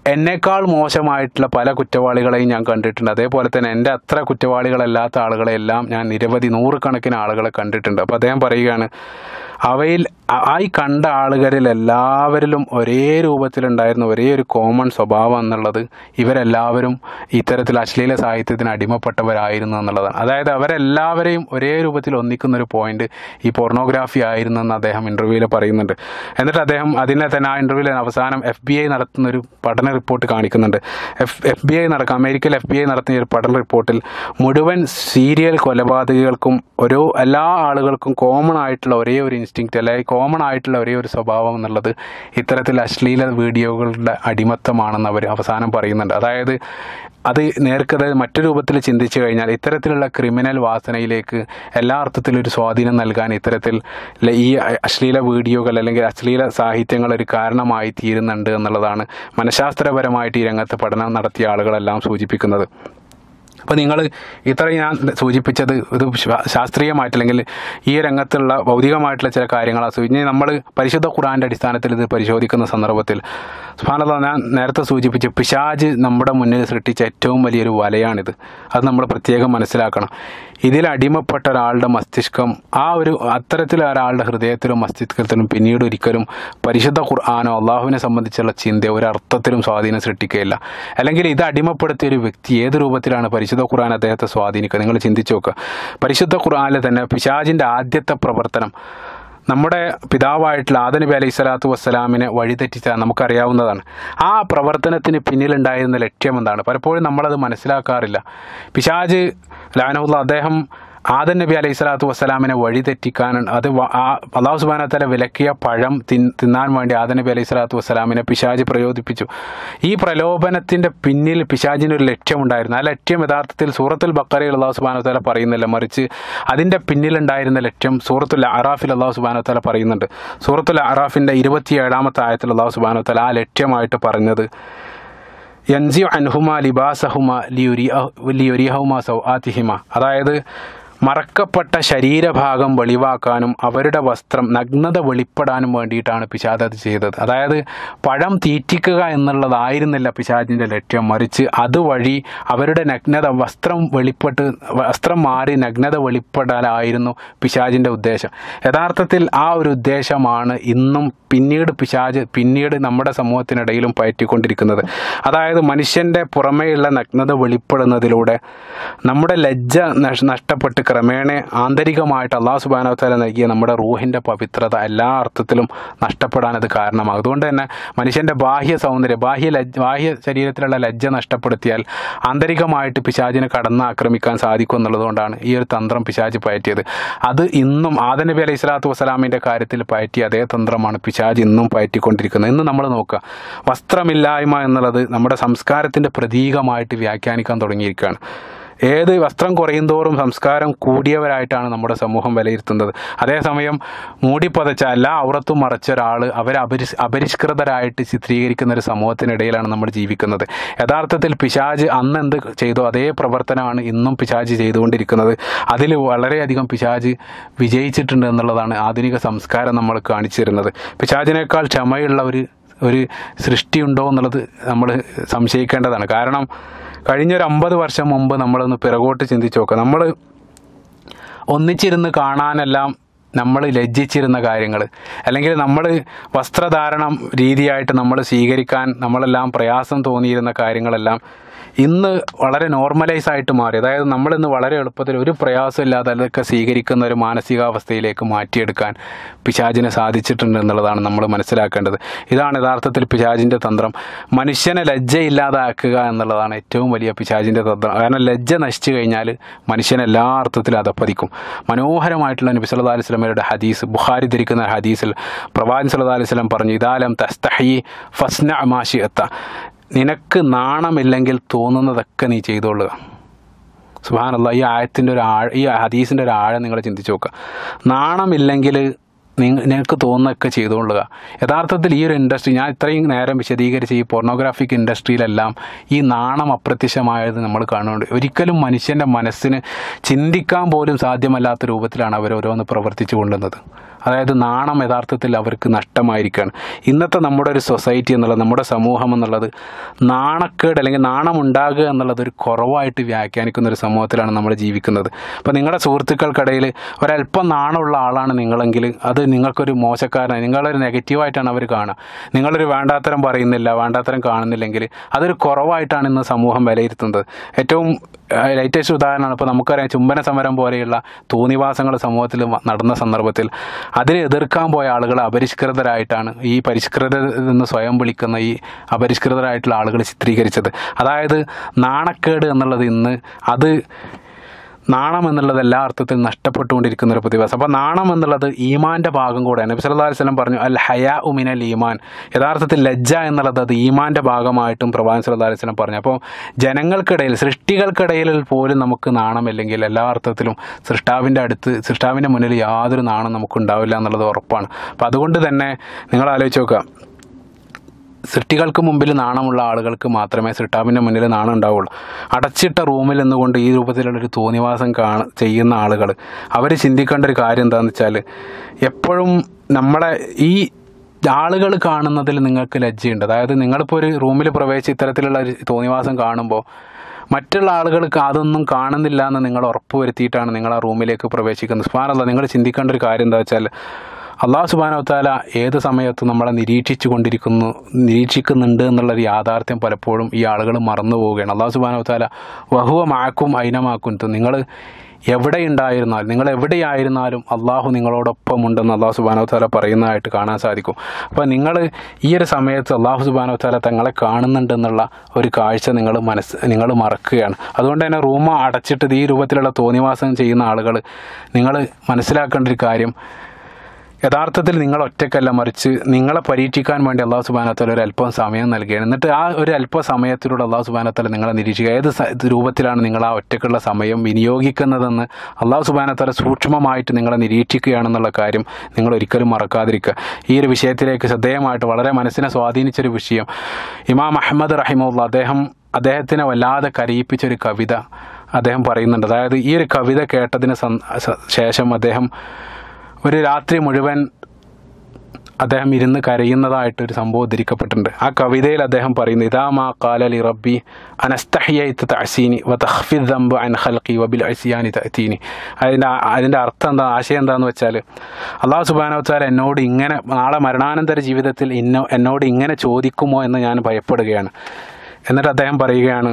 എന്നേക്കാൾ മോശമായിട്ടുള്ള പല കുറ്റവാളികളെയും ഞാൻ കണ്ടിട്ടുണ്ട് അതേപോലെ തന്നെ എൻ്റെ അത്ര കുറ്റവാളികളല്ലാത്ത ആളുകളെല്ലാം ഞാൻ നിരവധി നൂറുകണക്കിന് ആളുകളെ കണ്ടിട്ടുണ്ട് അപ്പോൾ അദ്ദേഹം പറയുകയാണ് അവയിൽ ആ- ആ ഈ കണ്ട ആളുകളിൽ എല്ലാവരിലും ഒരേ രൂപത്തിലുണ്ടായിരുന്ന ഒരേ ഒരു കോമൺ സ്വഭാവം എന്നുള്ളത് ഇവരെല്ലാവരും ഇത്തരത്തിൽ അശ്ലീല സാഹിത്യത്തിന് അടിമപ്പെട്ടവരായിരുന്നു എന്നുള്ളതാണ് അതായത് അവരെല്ലാവരെയും ഒരേ രൂപത്തിൽ ഒന്നിക്കുന്ന ഒരു പോയിന്റ് ഈ പോർണോഗ്രാഫി ആയിരുന്നു എന്ന് അദ്ദേഹം ഇൻ്റർവ്യൂവിൽ പറയുന്നുണ്ട് എന്നിട്ട് അദ്ദേഹം അതിനെ തന്നെ ആ ഇൻ്റർവ്യൂവിൽ അവസാനം എഫ് ബി ഐ നടത്തുന്ന ഒരു പഠന റിപ്പോർട്ട് കാണിക്കുന്നുണ്ട് എഫ് എഫ് ബി ഐ നടക്കുക അമേരിക്കയിൽ എഫ് ബി ഐ നടത്തിയ ഒരു പഠന റിപ്പോർട്ടിൽ മുഴുവൻ സീരിയൽ കൊലപാതകികൾക്കും ഓരോ എല്ലാ ആളുകൾക്കും കോമൺ ആയിട്ടുള്ള ഒരേ ഒരു ഇൻസ്റ്റിങ്ക്റ്റ് അല്ലെങ്കിൽ കോമൺ ആയിട്ടുള്ള ഒരേ ഒരു സ്വഭാവം എന്നുള്ളത് ഇത്തരത്തിൽ അശ്ലീല വീഡിയോകളുടെ അടിമത്തമാണെന്ന് അവർ അവസാനം പറയുന്നുണ്ട് അതായത് അത് നേർക്കത് മറ്റു രൂപത്തിൽ ചിന്തിച്ചു കഴിഞ്ഞാൽ ഇത്തരത്തിലുള്ള ക്രിമിനൽ വാസനയിലേക്ക് എല്ലാ അർത്ഥത്തിലും ഒരു സ്വാധീനം നൽകാൻ ഇത്തരത്തിൽ ല- ഈ അശ്ലീല വീഡിയോകൾ അല്ലെങ്കിൽ അശ്ലീല സാഹിത്യങ്ങൾ ഒരു കാരണമായി തീരുന്നുണ്ട് എന്നുള്ളതാണ് മനഃശാസ്ത്രപരമായിട്ട് ഈ രംഗത്ത് പഠനം നടത്തിയ ആളുകളെല്ലാം സൂചിപ്പിക്കുന്നത് അപ്പോൾ നിങ്ങൾ ഇത്രയും ഞാൻ സൂചിപ്പിച്ചത് ഇത് ശാ- ശാസ്ത്രീയമായിട്ട് അല്ലെങ്കിൽ ഈ രംഗത്തുള്ള ഭൗതികമായിട്ടുള്ള ചില കാര്യങ്ങളാണ് സൂ- ഇനി നമ്മൾ പരിശുദ്ധ ഖുറാൻ്റെ അടിസ്ഥാനത്തിൽ ഇത് പരിശോധിക്കുന്ന സന്ദർഭത്തിൽ സുബ്ഹാനല്ലാ ഞാൻ നേരത്തെ സൂചിപ്പിച്ചു പിശാജ് നമ്മുടെ മുന്നിൽ സൃഷ്ടിച്ച ഏറ്റവും വലിയൊരു വലയാണിത് അത് നമ്മൾ പ്രത്യേകം മനസ്സിലാക്കണം ഇതിൽ അടിമപ്പെട്ട ഒരാളുടെ മസ്തിഷ്കം ആ ഒരു അത്തരത്തിൽ ഒരാളുടെ ഹൃദയത്തിലും മസ്തിഷ്കത്തിലും പിന്നീട് ഒരിക്കലും പരിശുദ്ധ ഖുർആാനോ അള്ളാഹുവിനെ സംബന്ധിച്ചുള്ള ചിന്ത ഒരർത്ഥത്തിലും സ്വാധീനം സൃഷ്ടിക്കുകയില്ല അല്ലെങ്കിൽ ഇത് അടിമപ്പെടുത്തിയ ഒരു വ്യക്തി ഏത് രൂപത്തിലാണ് പരിശുദ്ധ ഖുർആൻ അദ്ദേഹത്തെ സ്വാധീനിക്കുക നിങ്ങൾ ചിന്തിച്ചു നോക്കുക പരിശുദ്ധ ഖുർആനിൽ തന്നെ പിശാജിൻ്റെ ആദ്യത്തെ പ്രവർത്തനം നമ്മുടെ പിതാവായിട്ടുള്ള ആദ നബി അലൈഹി സ്വലാത്തു വസ്സലാമിനെ വഴിതെറ്റിച്ച നമുക്കറിയാവുന്നതാണ് ആ പ്രവർത്തനത്തിന് പിന്നിലുണ്ടായിരുന്ന ലക്ഷ്യം എന്താണ് പലപ്പോഴും നമ്മളത് മനസ്സിലാക്കാറില്ല പിശാജ് ലാനഹുല്ല അദ്ദേഹം ആദൻ നബി അലൈഹി സ്വലാത്തു വസ്സലാമിനെ വഴിതെറ്റിക്കാൻ അത് വ- ആ അള്ളാഹു സുബാനത്തല വിലക്കിയ പഴം തിൻ തിന്നാൻ വേണ്ടി ആദൻ നബി അലൈഹി സ്വലാത്തു വസ്സലാമിനെ പിശാജ് പ്രയോജിപ്പിച്ചു ഈ പ്രലോഭനത്തിൻ്റെ പിന്നിൽ പിശാജിന് ഒരു ലക്ഷ്യമുണ്ടായിരുന്നു ആ ലക്ഷ്യം യഥാർത്ഥത്തിൽ സൂറത്തുൽ ബക്കറയിൽ അള്ളാഹു സുബാനത്തല പറയുന്നില്ല മറിച്ച് അതിൻ്റെ പിന്നിലുണ്ടായിരുന്ന ലക്ഷ്യം സൂറത്തുൽ അറാഫിൽ അള്ളാഹു സുബാനത്തല പറയുന്നുണ്ട് സൂറത്തുൽ അറാഫിൻ്റെ ഇരുപത്തിയേഴാമത്തെ ആയത്തിൽ അള്ളാഹു സുബാനത്തല ആ ലക്ഷ്യമായിട്ട് പറഞ്ഞത് യൻസി അൻഹുമ ലിബാസഹുമ ലിയുരി ലിയുരിഹുമ സൗ ആതിഹിമ അതായത് മറക്കപ്പെട്ട ശരീരഭാഗം വെളിവാക്കാനും അവരുടെ വസ്ത്രം നഗ്നത വെളിപ്പെടാനും വേണ്ടിയിട്ടാണ് പിശാദ് അത് ചെയ്തത് അതായത് പഴം തീറ്റിക്കുക എന്നുള്ളതായിരുന്നില്ല പിശാജിൻ്റെ ലക്ഷ്യം മറിച്ച് അതുവഴി അവരുടെ നഗ്നത വസ്ത്രം വെളിപ്പെട്ട് വസ്ത്രം മാറി നഗ്നത വെളിപ്പെടാനായിരുന്നു പിശാജിൻ്റെ ഉദ്ദേശം യഥാർത്ഥത്തിൽ ആ ഒരു ഉദ്ദേശമാണ് ഇന്നും പിന്നീട് പിശാജ് പിന്നീട് നമ്മുടെ സമൂഹത്തിനിടയിലും പയറ്റിക്കൊണ്ടിരിക്കുന്നത് അതായത് മനുഷ്യൻ്റെ പുറമേയുള്ള നഗ്നത വെളിപ്പെടുന്നതിലൂടെ നമ്മുടെ ലജ്ജ നഷ്- നഷ്ടപ്പെട്ട് ക്രമേണ ആന്തരികമായിട്ട് അള്ളാഹു സുബാനവത്താല നൽകിയ നമ്മുടെ റൂഹിൻ്റെ പവിത്രത എല്ലാ അർത്ഥത്തിലും നഷ്ടപ്പെടാൻ അത് കാരണമാകും അതുകൊണ്ട് തന്നെ മനുഷ്യൻ്റെ ബാഹ്യ സൗന്ദര്യം ബാഹ്യ ലജ്ജ ബാഹ്യ ശരീരത്തിലുള്ള ലജ്ജ നഷ്ടപ്പെടുത്തിയാൽ ആന്തരികമായിട്ട് പിശാചിനെ കടന്ന് ആക്രമിക്കാൻ സാധിക്കും എന്നുള്ളതുകൊണ്ടാണ് ഈ ഒരു തന്ത്രം പിശാജ് പയറ്റിയത് അത് ഇന്നും ആദ നബി അലൈഹി സ്വലാത്തു വസ്സലാമിൻ്റെ കാര്യത്തിൽ പയറ്റിയ അതേ തന്ത്രമാണ് പിശാജ് ഇന്നും പയറ്റിക്കൊണ്ടിരിക്കുന്നത് ഇന്ന് നമ്മൾ നോക്കുക വസ്ത്രമില്ലായ്മ എന്നുള്ളത് നമ്മുടെ സംസ്കാരത്തിൻ്റെ പ്രതീകമായിട്ട് വ്യാഖ്യാനിക്കാൻ തുടങ്ങിയിരിക്കുകയാണ് ഏത് വസ്ത്രം കുറയുന്തോറും സംസ്കാരം കൂടിയവരായിട്ടാണ് നമ്മുടെ സമൂഹം വിലയിരുത്തുന്നത് അതേസമയം മൂടിപ്പതച്ച എല്ലാ ഔറത്തും മറച്ച ഒരാൾ അവരെ അപരിഷ് അപരിഷ്കൃതരായിട്ട് ചിത്രീകരിക്കുന്ന ഒരു സമൂഹത്തിനിടയിലാണ് നമ്മൾ ജീവിക്കുന്നത് യഥാർത്ഥത്തിൽ പിശാജ് അന്ന് എന്ത് ചെയ്തോ അതേ പ്രവർത്തനമാണ് ഇന്നും പിശാജ് ചെയ്തുകൊണ്ടിരിക്കുന്നത് അതിൽ വളരെയധികം പിശാജ് വിജയിച്ചിട്ടുണ്ട് എന്നുള്ളതാണ് ആധുനിക സംസ്കാരം നമ്മൾ കാണിച്ചു തരുന്നത് പിശാജിനേക്കാൾ ക്ഷമയുള്ള ഒരു ഒരു സൃഷ്ടിയുണ്ടോ എന്നുള്ളത് നമ്മൾ സംശയിക്കേണ്ടതാണ് കാരണം കഴിഞ്ഞൊരു അമ്പത് വർഷം മുമ്പ് നമ്മളൊന്ന് പിറകോട്ട് ചിന്തിച്ച് നോക്കുക നമ്മൾ ഒന്നിച്ചിരുന്ന് കാണാനെല്ലാം നമ്മൾ ലജ്ജിച്ചിരുന്ന കാര്യങ്ങൾ അല്ലെങ്കിൽ നമ്മൾ വസ്ത്രധാരണം രീതിയായിട്ട് നമ്മൾ സ്വീകരിക്കാൻ നമ്മളെല്ലാം പ്രയാസം തോന്നിയിരുന്ന കാര്യങ്ങളെല്ലാം ഇന്ന് വളരെ നോർമലൈസ് ആയിട്ട് മാറി അതായത് നമ്മളിന്ന് വളരെ എളുപ്പത്തിൽ ഒരു പ്രയാസമില്ലാതെ അതൊക്കെ സ്വീകരിക്കുന്ന ഒരു മാനസികാവസ്ഥയിലേക്ക് മാറ്റിയെടുക്കാൻ പിശാചിന് സാധിച്ചിട്ടുണ്ട് എന്നുള്ളതാണ് നമ്മൾ മനസ്സിലാക്കേണ്ടത് ഇതാണ് യഥാർത്ഥത്തിൽ പിശാചിൻ്റെ തന്ത്രം മനുഷ്യനെ ലജ്ജയില്ലാതാക്കുക എന്നുള്ളതാണ് ഏറ്റവും വലിയ പിശാചിൻ്റെ തന്ത്രം കാരണം ലജ്ജ നശിച്ചു കഴിഞ്ഞാൽ മനുഷ്യൻ എല്ലാ അർത്ഥത്തിലും അതപ്പതിക്കും മനോഹരമായിട്ടുള്ള നബി സല്ലല്ലാഹു അലൈഹി വസല്ലമയുടെ ഹദീസ് ബുഖാരി ധരിക്കുന്ന ഹദീസിൽ പ്രവാചകൻ സല്ലല്ലാഹു അലൈഹി വസല്ലം പറഞ്ഞു ഇദാലം തസ്തഹി ഫസ്ന മാഷിയത്ത നിനക്ക് നാണമില്ലെങ്കിൽ തോന്നുന്നതൊക്കെ നീ ചെയ്തോളുക സുബാനല്ല ഈ ആയത്തിൻ്റെ ഒരു ആഴ ഈ ഹദീസിൻ്റെ ഒരു ആഴം നിങ്ങൾ ചിന്തിച്ച് നോക്കുക നാണമില്ലെങ്കിൽ നിങ്ങ നിനക്ക് തോന്നുന്നതൊക്കെ ചെയ്തുകൊള്ളുക യഥാർത്ഥത്തിൽ ഈ ഒരു ഇൻഡസ്ട്രി ഞാൻ ഇത്രയും നേരം വിശദീകരിച്ച ഈ പോർണോഗ്രാഫിക് ഇൻഡസ്ട്രിയിലെല്ലാം ഈ നാണം അപ്രത്യക്ഷമായത് നമ്മൾ കാണുന്നുണ്ട് ഒരിക്കലും മനുഷ്യൻ്റെ മനസ്സിന് ചിന്തിക്കാൻ പോലും സാധ്യമല്ലാത്ത രൂപത്തിലാണ് അവർ ഓരോന്ന് പ്രവർത്തിച്ചു കൊണ്ടുവന്നത് അതായത് നാണം യഥാർത്ഥത്തിൽ അവർക്ക് നഷ്ടമായിരിക്കുകയാണ് ഇന്നത്തെ നമ്മുടെ ഒരു സൊസൈറ്റി എന്നുള്ളത് നമ്മുടെ സമൂഹം എന്നുള്ളത് നാണക്കേട് അല്ലെങ്കിൽ നാണം ഉണ്ടാകുക എന്നുള്ളത് ഒരു കുറവായിട്ട് വ്യാഖ്യാനിക്കുന്ന ഒരു സമൂഹത്തിലാണ് നമ്മൾ ജീവിക്കുന്നത് അപ്പോൾ നിങ്ങളുടെ സുഹൃത്തുക്കൾക്കിടയിൽ ഒരല്പം നാണമുള്ള ആളാണ് നിങ്ങളെങ്കിൽ അത് നിങ്ങൾക്കൊരു മോശക്കാരനാണ് നിങ്ങളൊരു നെഗറ്റീവായിട്ടാണ് അവർ കാണുക നിങ്ങളൊരു വേണ്ടാത്തരം പറയുന്നില്ല വേണ്ടാത്തരം കാണുന്നില്ലെങ്കിൽ അതൊരു കുറവായിട്ടാണ് ഇന്ന് സമൂഹം വിലയിരുത്തുന്നത് ഏറ്റവും ലൈറ്റസ്റ്റ് ഉദാഹരണമാണ് ഇപ്പോൾ നമുക്കറിയാം ചുംബന സമരം പോലെയുള്ള തോന്നിവാസങ്ങൾ സമൂഹത്തിൽ വ- നടന്ന സന്ദർഭത്തിൽ അതിനെ എതിർക്കാൻ പോയ ആളുകൾ അപരിഷ്കൃതരായിട്ടാണ് ഈ പരിഷ്കൃതരിൽ നിന്ന് സ്വയം വിളിക്കുന്ന ഈ അപരിഷ്കൃതരായിട്ടുള്ള ആളുകൾ ചിത്രീകരിച്ചത് അതായത് നാണക്കേട് എന്നുള്ളത് ഇന്ന് അത് നാണം എന്നുള്ളത് എല്ലാ അർത്ഥത്തിലും നഷ്ടപ്പെട്ടുകൊണ്ടിരിക്കുന്ന ഒരു പ്രതിഭാസം അപ്പോൾ നാണം എന്നുള്ളത് ഈമാൻ്റെ ഭാഗം കൂടെയാണ് നബി സല്ലല്ലാഹു അലൈഹി വസല്ലം പറഞ്ഞു അൽ ഹയാ ഉമിനൽ ഈമാൻ യഥാർത്ഥത്തിൽ ലജ്ജ എന്നുള്ളത് അത് ഈമാൻ്റെ ഭാഗമായിട്ടും പ്രവാചകൻ സല്ലല്ലാഹു അലൈഹി വസല്ലം പറഞ്ഞു അപ്പോൾ ജനങ്ങൾക്കിടയിൽ സൃഷ്ടികൾക്കിടയിൽ പോലും നമുക്ക് നാണമില്ലെങ്കിൽ എല്ലാ അർത്ഥത്തിലും സൃഷ്ടാവിൻ്റെ അടുത്ത് സൃഷ്ടാവിൻ്റെ മുന്നിൽ യാതൊരു നാണം നമുക്ക് ഉണ്ടാവില്ല എന്നുള്ളത് ഉറപ്പാണ് അപ്പോൾ അതുകൊണ്ട് തന്നെ നിങ്ങൾ ആലോചിച്ച് നോക്കുക സൃഷ്ടികൾക്ക് മുമ്പിൽ നാണമുള്ള ആളുകൾക്ക് മാത്രമേ സൃഷ്ടാവിൻ്റെ മുന്നിൽ നാണം ഉണ്ടാവുള്ളൂ അടച്ചിട്ട റൂമിൽ നിന്നുകൊണ്ട് ഈ രൂപത്തിലുള്ളൊരു തോന്നിവാസം കാണ ചെയ്യുന്ന ആളുകൾ അവർ ചിന്തിക്കേണ്ട ഒരു കാര്യം എന്താണെന്ന് വെച്ചാൽ എപ്പോഴും നമ്മളെ ഈ ആളുകൾ കാണുന്നതിൽ നിങ്ങൾക്ക് ലജ്ജയുണ്ട് അതായത് നിങ്ങളിപ്പോൾ ഒരു റൂമിൽ പ്രവേശിച്ച് ഇത്തരത്തിലുള്ള ഒരു തോന്നിവാസം കാണുമ്പോൾ മറ്റുള്ള ആളുകൾക്ക് അതൊന്നും കാണുന്നില്ല എന്ന് നിങ്ങൾ ഉറപ്പ് വരുത്തിയിട്ടാണ് നിങ്ങൾ ആ റൂമിലേക്ക് പ്രവേശിക്കുന്നത് സുബാനല്ല നിങ്ങൾ ചിന്തിക്കേണ്ട ഒരു കാര്യം എന്താ വെച്ചാൽ അള്ളാഹു സുബാനവത്താല ഏത് സമയത്ത് നമ്മളെ നിരീക്ഷിച്ചു കൊണ്ടിരിക്കുന്നു നിരീക്ഷിക്കുന്നുണ്ട് എന്നുള്ളൊരു യാഥാർത്ഥ്യം പലപ്പോഴും ഈ ആളുകൾ മറന്നു പോവുകയാണ് അള്ളാഹു സുബാനവത്താല വഹുവ മാക്കും അയിനമാക്കും നിങ്ങൾ എവിടെയുണ്ടായിരുന്നാലും നിങ്ങൾ എവിടെയായിരുന്നാലും അള്ളാഹു നിങ്ങളോടൊപ്പം ഉണ്ടെന്ന് അള്ളാഹു സുബാനവത്താല പറയുന്നതായിട്ട് കാണാൻ സാധിക്കും അപ്പോൾ നിങ്ങൾ ഈ ഒരു സമയത്ത് അള്ളാഹു സുബാനവത്താല തങ്ങളെ കാണുന്നുണ്ടെന്നുള്ള ഒരു കാഴ്ച നിങ്ങൾ മനസ്സ് നിങ്ങൾ മറക്കുകയാണ് അതുകൊണ്ട് തന്നെ റൂമ അടച്ചിട്ട് ഈ രൂപത്തിലുള്ള തോന്നിവാസം ചെയ്യുന്ന ആളുകൾ നിങ്ങൾ മനസ്സിലാക്കേണ്ട ഒരു കാര്യം യഥാർത്ഥത്തിൽ നിങ്ങൾ ഒറ്റക്കല്ല മറിച്ച് നിങ്ങളെ പരീക്ഷിക്കാൻ വേണ്ടി അള്ളാഹു സുബാനത്തല ഒരു അല്പം സമയം നൽകുകയാണ് എന്നിട്ട് ആ ഒരു അല്പ സമയത്തിലൂടെ അള്ളാഹു സുബാനത്തല നിങ്ങളെ നിരീക്ഷിക്കുക ഏത് സ- രൂപത്തിലാണ് നിങ്ങൾ ആ ഒറ്റക്കുള്ള സമയം വിനിയോഗിക്കുന്നതെന്ന് അള്ളാഹു സുബാനത്തല സൂക്ഷ്മമായിട്ട് നിങ്ങളെ നിരീക്ഷിക്കുകയാണെന്നുള്ള കാര്യം നിങ്ങൾ ഒരിക്കലും മറക്കാതിരിക്കുക ഈ ഒരു വിഷയത്തിലേക്ക് ശ്രദ്ധേയമായിട്ട് വളരെ മനസ്സിനെ സ്വാധീനിച്ചൊരു വിഷയം ഇമാം അഹമ്മദ് റഹിമുള്ള അദ്ദേഹം അദ്ദേഹത്തിനെ വല്ലാതെ കരയിപ്പിച്ചൊരു കവിത അദ്ദേഹം പറയുന്നുണ്ട് അതായത് ഈ ഒരു കവിത കേട്ടതിന് സന്- സ- ശേഷം അദ്ദേഹം ഒരു രാത്രി മുഴുവൻ അദ്ദേഹം ഇരുന്ന് കരയുന്നതായിട്ടൊരു സംഭവം ഉദ്ധരിക്കപ്പെട്ടിട്ടുണ്ട് ആ കവിതയിൽ അദ്ദേഹം പറയുന്നു ഇതാ മാ കാലലി റബ്ബി അനസ്തഹിയത്ത് തഅസീനി വ തഖ്ഫി ദംബ് അൻ ഖൽഖി വബിൽ അസിയാനി തഅതീനി അതിൻ്റെ അതിൻ്റെ അർത്ഥം എന്താ ആശയം എന്താണെന്ന് വെച്ചാൽ അള്ളാഹു സുബാനോ വെച്ചാൽ എന്നോട് ഇങ്ങനെ നാളെ മരണാനന്തര ജീവിതത്തിൽ ഇന്നോ എന്നോട് ഇങ്ങനെ ചോദിക്കുമോ എന്ന് ഞാൻ ഭയപ്പെടുകയാണ് എന്നിട്ട് അദ്ദേഹം പറയുകയാണ്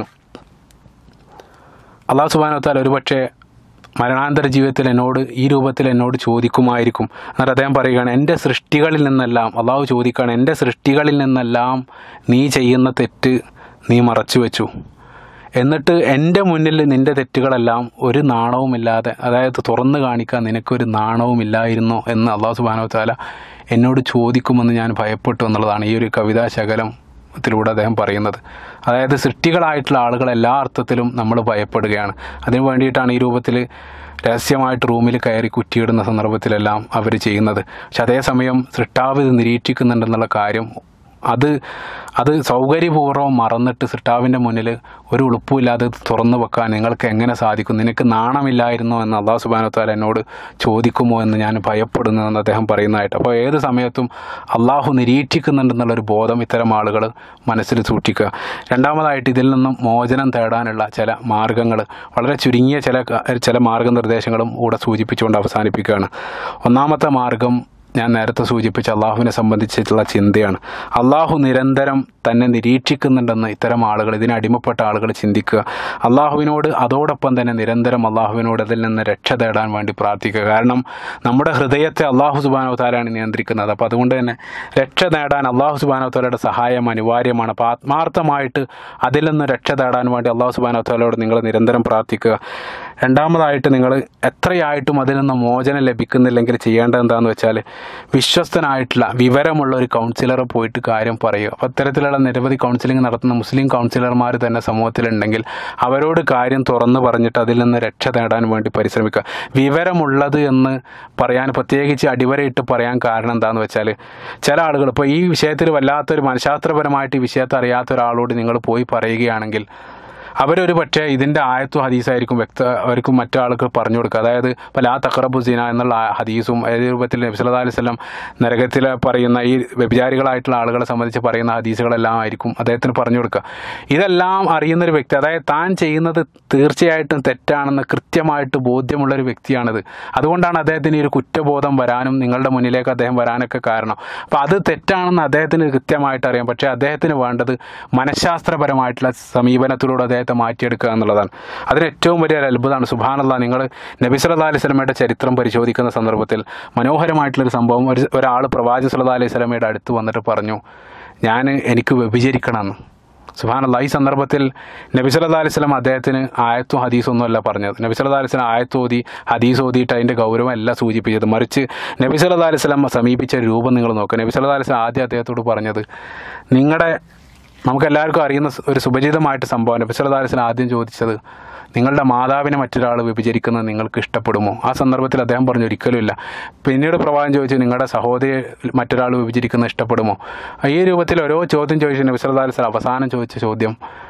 അള്ളാഹു സുബാനോത്താൽ ഒരുപക്ഷെ മരണാന്തര ജീവിതത്തിൽ എന്നോട് ഈ രൂപത്തിൽ എന്നോട് ചോദിക്കുമായിരിക്കും എന്നിട്ട് അദ്ദേഹം പറയുകയാണ് എൻ്റെ സൃഷ്ടികളിൽ നിന്നെല്ലാം അള്ളാഹു ചോദിക്കുകയാണ് എൻ്റെ സൃഷ്ടികളിൽ നിന്നെല്ലാം നീ ചെയ്യുന്ന തെറ്റ് നീ മറച്ചു വെച്ചു എന്നിട്ട് എൻ്റെ മുന്നിൽ നിൻ്റെ തെറ്റുകളെല്ലാം ഒരു നാണവുമില്ലാതെ അതായത് തുറന്നു കാണിക്കാൻ നിനക്കൊരു നാണവുമില്ലായിരുന്നോ എന്ന് അള്ളാഹു സുബാനോ താല എന്നോട് ചോദിക്കുമെന്ന് ഞാൻ ഭയപ്പെട്ടു എന്നുള്ളതാണ് ഈ ഒരു കവിതാ ശകലം ത്തിലൂടെ അദ്ദേഹം പറയുന്നത് അതായത് സൃഷ്ടികളായിട്ടുള്ള ആളുകൾ എല്ലാ അർത്ഥത്തിലും നമ്മൾ ഭയപ്പെടുകയാണ് അതിനു വേണ്ടിയിട്ടാണ് ഈ രൂപത്തിൽ രഹസ്യമായിട്ട് റൂമിൽ കയറി കുറ്റിയിടുന്ന സന്ദർഭത്തിലെല്ലാം അവർ ചെയ്യുന്നത് പക്ഷെ അതേസമയം സൃഷ്ടാവ് ഇത് നിരീക്ഷിക്കുന്നുണ്ടെന്നുള്ള കാര്യം അത് അത് സൗകര്യപൂർവ്വം മറന്നിട്ട് സൃഷ്ടാവിൻ്റെ മുന്നിൽ ഒരു ഉളുപ്പുമില്ലാതെ ഇത് തുറന്നു വെക്കാൻ നിങ്ങൾക്ക് എങ്ങനെ സാധിക്കും നിനക്ക് നാണമില്ലായിരുന്നോ എന്ന് അള്ളാഹു സുബാനത്താൽ എന്നോട് ചോദിക്കുമോ എന്ന് ഞാൻ ഭയപ്പെടുന്നു എന്ന് അദ്ദേഹം പറയുന്നതായിട്ട് അപ്പോൾ ഏത് സമയത്തും അള്ളാഹു നിരീക്ഷിക്കുന്നുണ്ടെന്നുള്ളൊരു ബോധം ഇത്തരം ആളുകൾ മനസ്സിൽ സൂക്ഷിക്കുക രണ്ടാമതായിട്ട് ഇതിൽ നിന്നും മോചനം തേടാനുള്ള ചില മാർഗങ്ങൾ വളരെ ചുരുങ്ങിയ ചില ക- ചില മാർഗനിർദ്ദേശങ്ങളും കൂടെ സൂചിപ്പിച്ചുകൊണ്ട് അവസാനിപ്പിക്കുകയാണ് ഒന്നാമത്തെ മാർഗം ഞാൻ നേരത്തെ സൂചിപ്പിച്ച അള്ളാഹുവിനെ സംബന്ധിച്ചിട്ടുള്ള ചിന്തയാണ് അള്ളാഹു നിരന്തരം തന്നെ നിരീക്ഷിക്കുന്നുണ്ടെന്ന് ഇത്തരം ആളുകൾ ഇതിന് അടിമപ്പെട്ട ആളുകൾ ചിന്തിക്കുക അള്ളാഹുവിനോട് അതോടൊപ്പം തന്നെ നിരന്തരം അള്ളാഹുവിനോട് അതിൽ നിന്ന് രക്ഷ തേടാൻ വേണ്ടി പ്രാർത്ഥിക്കുക കാരണം നമ്മുടെ ഹൃദയത്തെ അള്ളാഹു സുബാനോ താലാണ് നിയന്ത്രിക്കുന്നത് അപ്പോൾ അതുകൊണ്ട് തന്നെ രക്ഷ നേടാൻ അള്ളാഹു സുബാനോ താലയുടെ സഹായം അനിവാര്യമാണ് അപ്പോൾ ആത്മാർത്ഥമായിട്ട് അതിൽ നിന്ന് രക്ഷ തേടാൻ വേണ്ടി അള്ളാഹു സുബാനോ താലയോട് നിങ്ങൾ നിരന്തരം പ്രാർത്ഥിക്കുക രണ്ടാമതായിട്ട് നിങ്ങൾ എത്രയായിട്ടും അതിൽ നിന്ന് മോചനം ലഭിക്കുന്നില്ലെങ്കിൽ ചെയ്യേണ്ടത് എന്താണെന്ന് വെച്ചാൽ വിശ്വസ്തനായിട്ടുള്ള വിവരമുള്ള ഒരു കൗൺസിലറെ പോയിട്ട് കാര്യം പറയുക അപ്പോൾ അത്തരത്തിലുള്ള നിരവധി കൗൺസിലിംഗ് നടത്തുന്ന മുസ്ലിം കൗൺസിലർമാർ തന്നെ സമൂഹത്തിലുണ്ടെങ്കിൽ അവരോട് കാര്യം തുറന്നു പറഞ്ഞിട്ട് അതിൽ നിന്ന് രക്ഷ നേടാൻ വേണ്ടി പരിശ്രമിക്കുക വിവരമുള്ളത് എന്ന് പറയാൻ പ്രത്യേകിച്ച് അടിവരയിട്ട് പറയാൻ കാരണം എന്താണെന്ന് വെച്ചാൽ ചില ആളുകൾ ഇപ്പോൾ ഈ വിഷയത്തിൽ വല്ലാത്തൊരു മനഃശാസ്ത്രപരമായിട്ട് ഈ വിഷയത്തെ അറിയാത്ത ഒരാളോട് നിങ്ങൾ പോയി പറയുകയാണെങ്കിൽ അവരൊരു പക്ഷേ ഇതിൻ്റെ ആയത്തും ഹദീസായിരിക്കും വ്യക്ത അവർക്കും മറ്റാൾക്ക് പറഞ്ഞു കൊടുക്കുക അതായത് ഇപ്പോൾ ലാ തഖറബു സിന എന്നുള്ള ആ ഹദീസും ഏത് രൂപത്തിൽ നബി സല്ലല്ലാഹു അലൈഹി വസല്ലം നരകത്തിൽ പറയുന്ന ഈ വ്യഭിചാരികളായിട്ടുള്ള ആളുകളെ സംബന്ധിച്ച് പറയുന്ന ഹദീസുകളെല്ലാം ആയിരിക്കും അദ്ദേഹത്തിന് പറഞ്ഞു കൊടുക്കുക ഇതെല്ലാം അറിയുന്നൊരു വ്യക്തി അതായത് താൻ ചെയ്യുന്നത് തീർച്ചയായിട്ടും തെറ്റാണെന്ന് കൃത്യമായിട്ട് ബോധ്യമുള്ളൊരു വ്യക്തിയാണിത് അതുകൊണ്ടാണ് അദ്ദേഹത്തിന് ഈ ഒരു കുറ്റബോധം വരാനും നിങ്ങളുടെ മുന്നിലേക്ക് അദ്ദേഹം വരാനൊക്കെ കാരണം അപ്പോൾ അത് തെറ്റാണെന്ന് അദ്ദേഹത്തിന് കൃത്യമായിട്ട് അറിയാം പക്ഷേ അദ്ദേഹത്തിന് വേണ്ടത് മനഃശാസ്ത്രപരമായിട്ടുള്ള സമീപനത്തിലൂടെ അദ്ദേഹത്തെ മാറ്റിയെടുക്കുക എന്നുള്ളതാണ് അതിന് ഏറ്റവും വലിയ ഒരു അത്ഭുതമാണ് സുബാനല്ല നിങ്ങൾ നബി സല്ലല്ലാഹു അലൈഹി സ്വലമയുടെ ചരിത്രം പരിശോധിക്കുന്ന സന്ദർഭത്തിൽ മനോഹരമായിട്ടുള്ളൊരു സംഭവം ഒരു ഒരാൾ പ്രവാചക സല്ലല്ലാഹു അലൈഹി സ്വലമയുടെ അടുത്ത് വന്നിട്ട് പറഞ്ഞു ഞാൻ എനിക്ക് വ്യഭിചരിക്കണമെന്ന് സുബാനല്ല ഈ സന്ദർഭത്തിൽ നബി സല്ലല്ലാഹു അലൈഹി വസല്ലം അദ്ദേഹത്തിന് ആയത്തും ഹദീസും ഒന്നുമല്ല പറഞ്ഞത് നബി സല്ലല്ലാഹു അലൈഹി വസല്ലം ആയത്ത് ഓതി ഹദീസ് ഓതിയിട്ട് അതിൻ്റെ ഗൗരവം അല്ല സൂചിപ്പിച്ചത് മറിച്ച് നബി സല്ലല്ലാഹു അലൈഹി വസല്ലം സമീപിച്ച രൂപം നിങ്ങൾ നോക്കുക നബി സല്ലല്ലാഹു അലൈഹി വസല്ലം ആദ്യം അദ്ദേഹത്തോട് പറഞ്ഞത് നിങ്ങളുടെ നമുക്ക് എല്ലാവർക്കും അറിയുന്ന ഒരു സുപരിചിതമായിട്ട് സംഭവം നബി സല്ലല്ലാഹു അലൈഹി വസല്ലം ആദ്യം ചോദിച്ചത് നിങ്ങളുടെ മാതാവിനെ മറ്റൊരാൾ വിഭജിക്കുന്നത് നിങ്ങൾക്ക് ഇഷ്ടപ്പെടുമോ ആ സന്ദർഭത്തിൽ അദ്ദേഹം പറഞ്ഞു ഒരിക്കലുമില്ല പിന്നീട് പ്രവാചകൻ ചോദിച്ചു നിങ്ങളുടെ സഹോദരി മറ്റൊരാൾ വിഭജിക്കുന്നത് ഇഷ്ടപ്പെടുമോ ഈ രൂപത്തിൽ ഓരോ ചോദ്യം ചോദിച്ചു നബി സല്ലല്ലാഹു അലൈഹി വസല്ലം അവസാനം ചോദിച്ച ചോദ്യം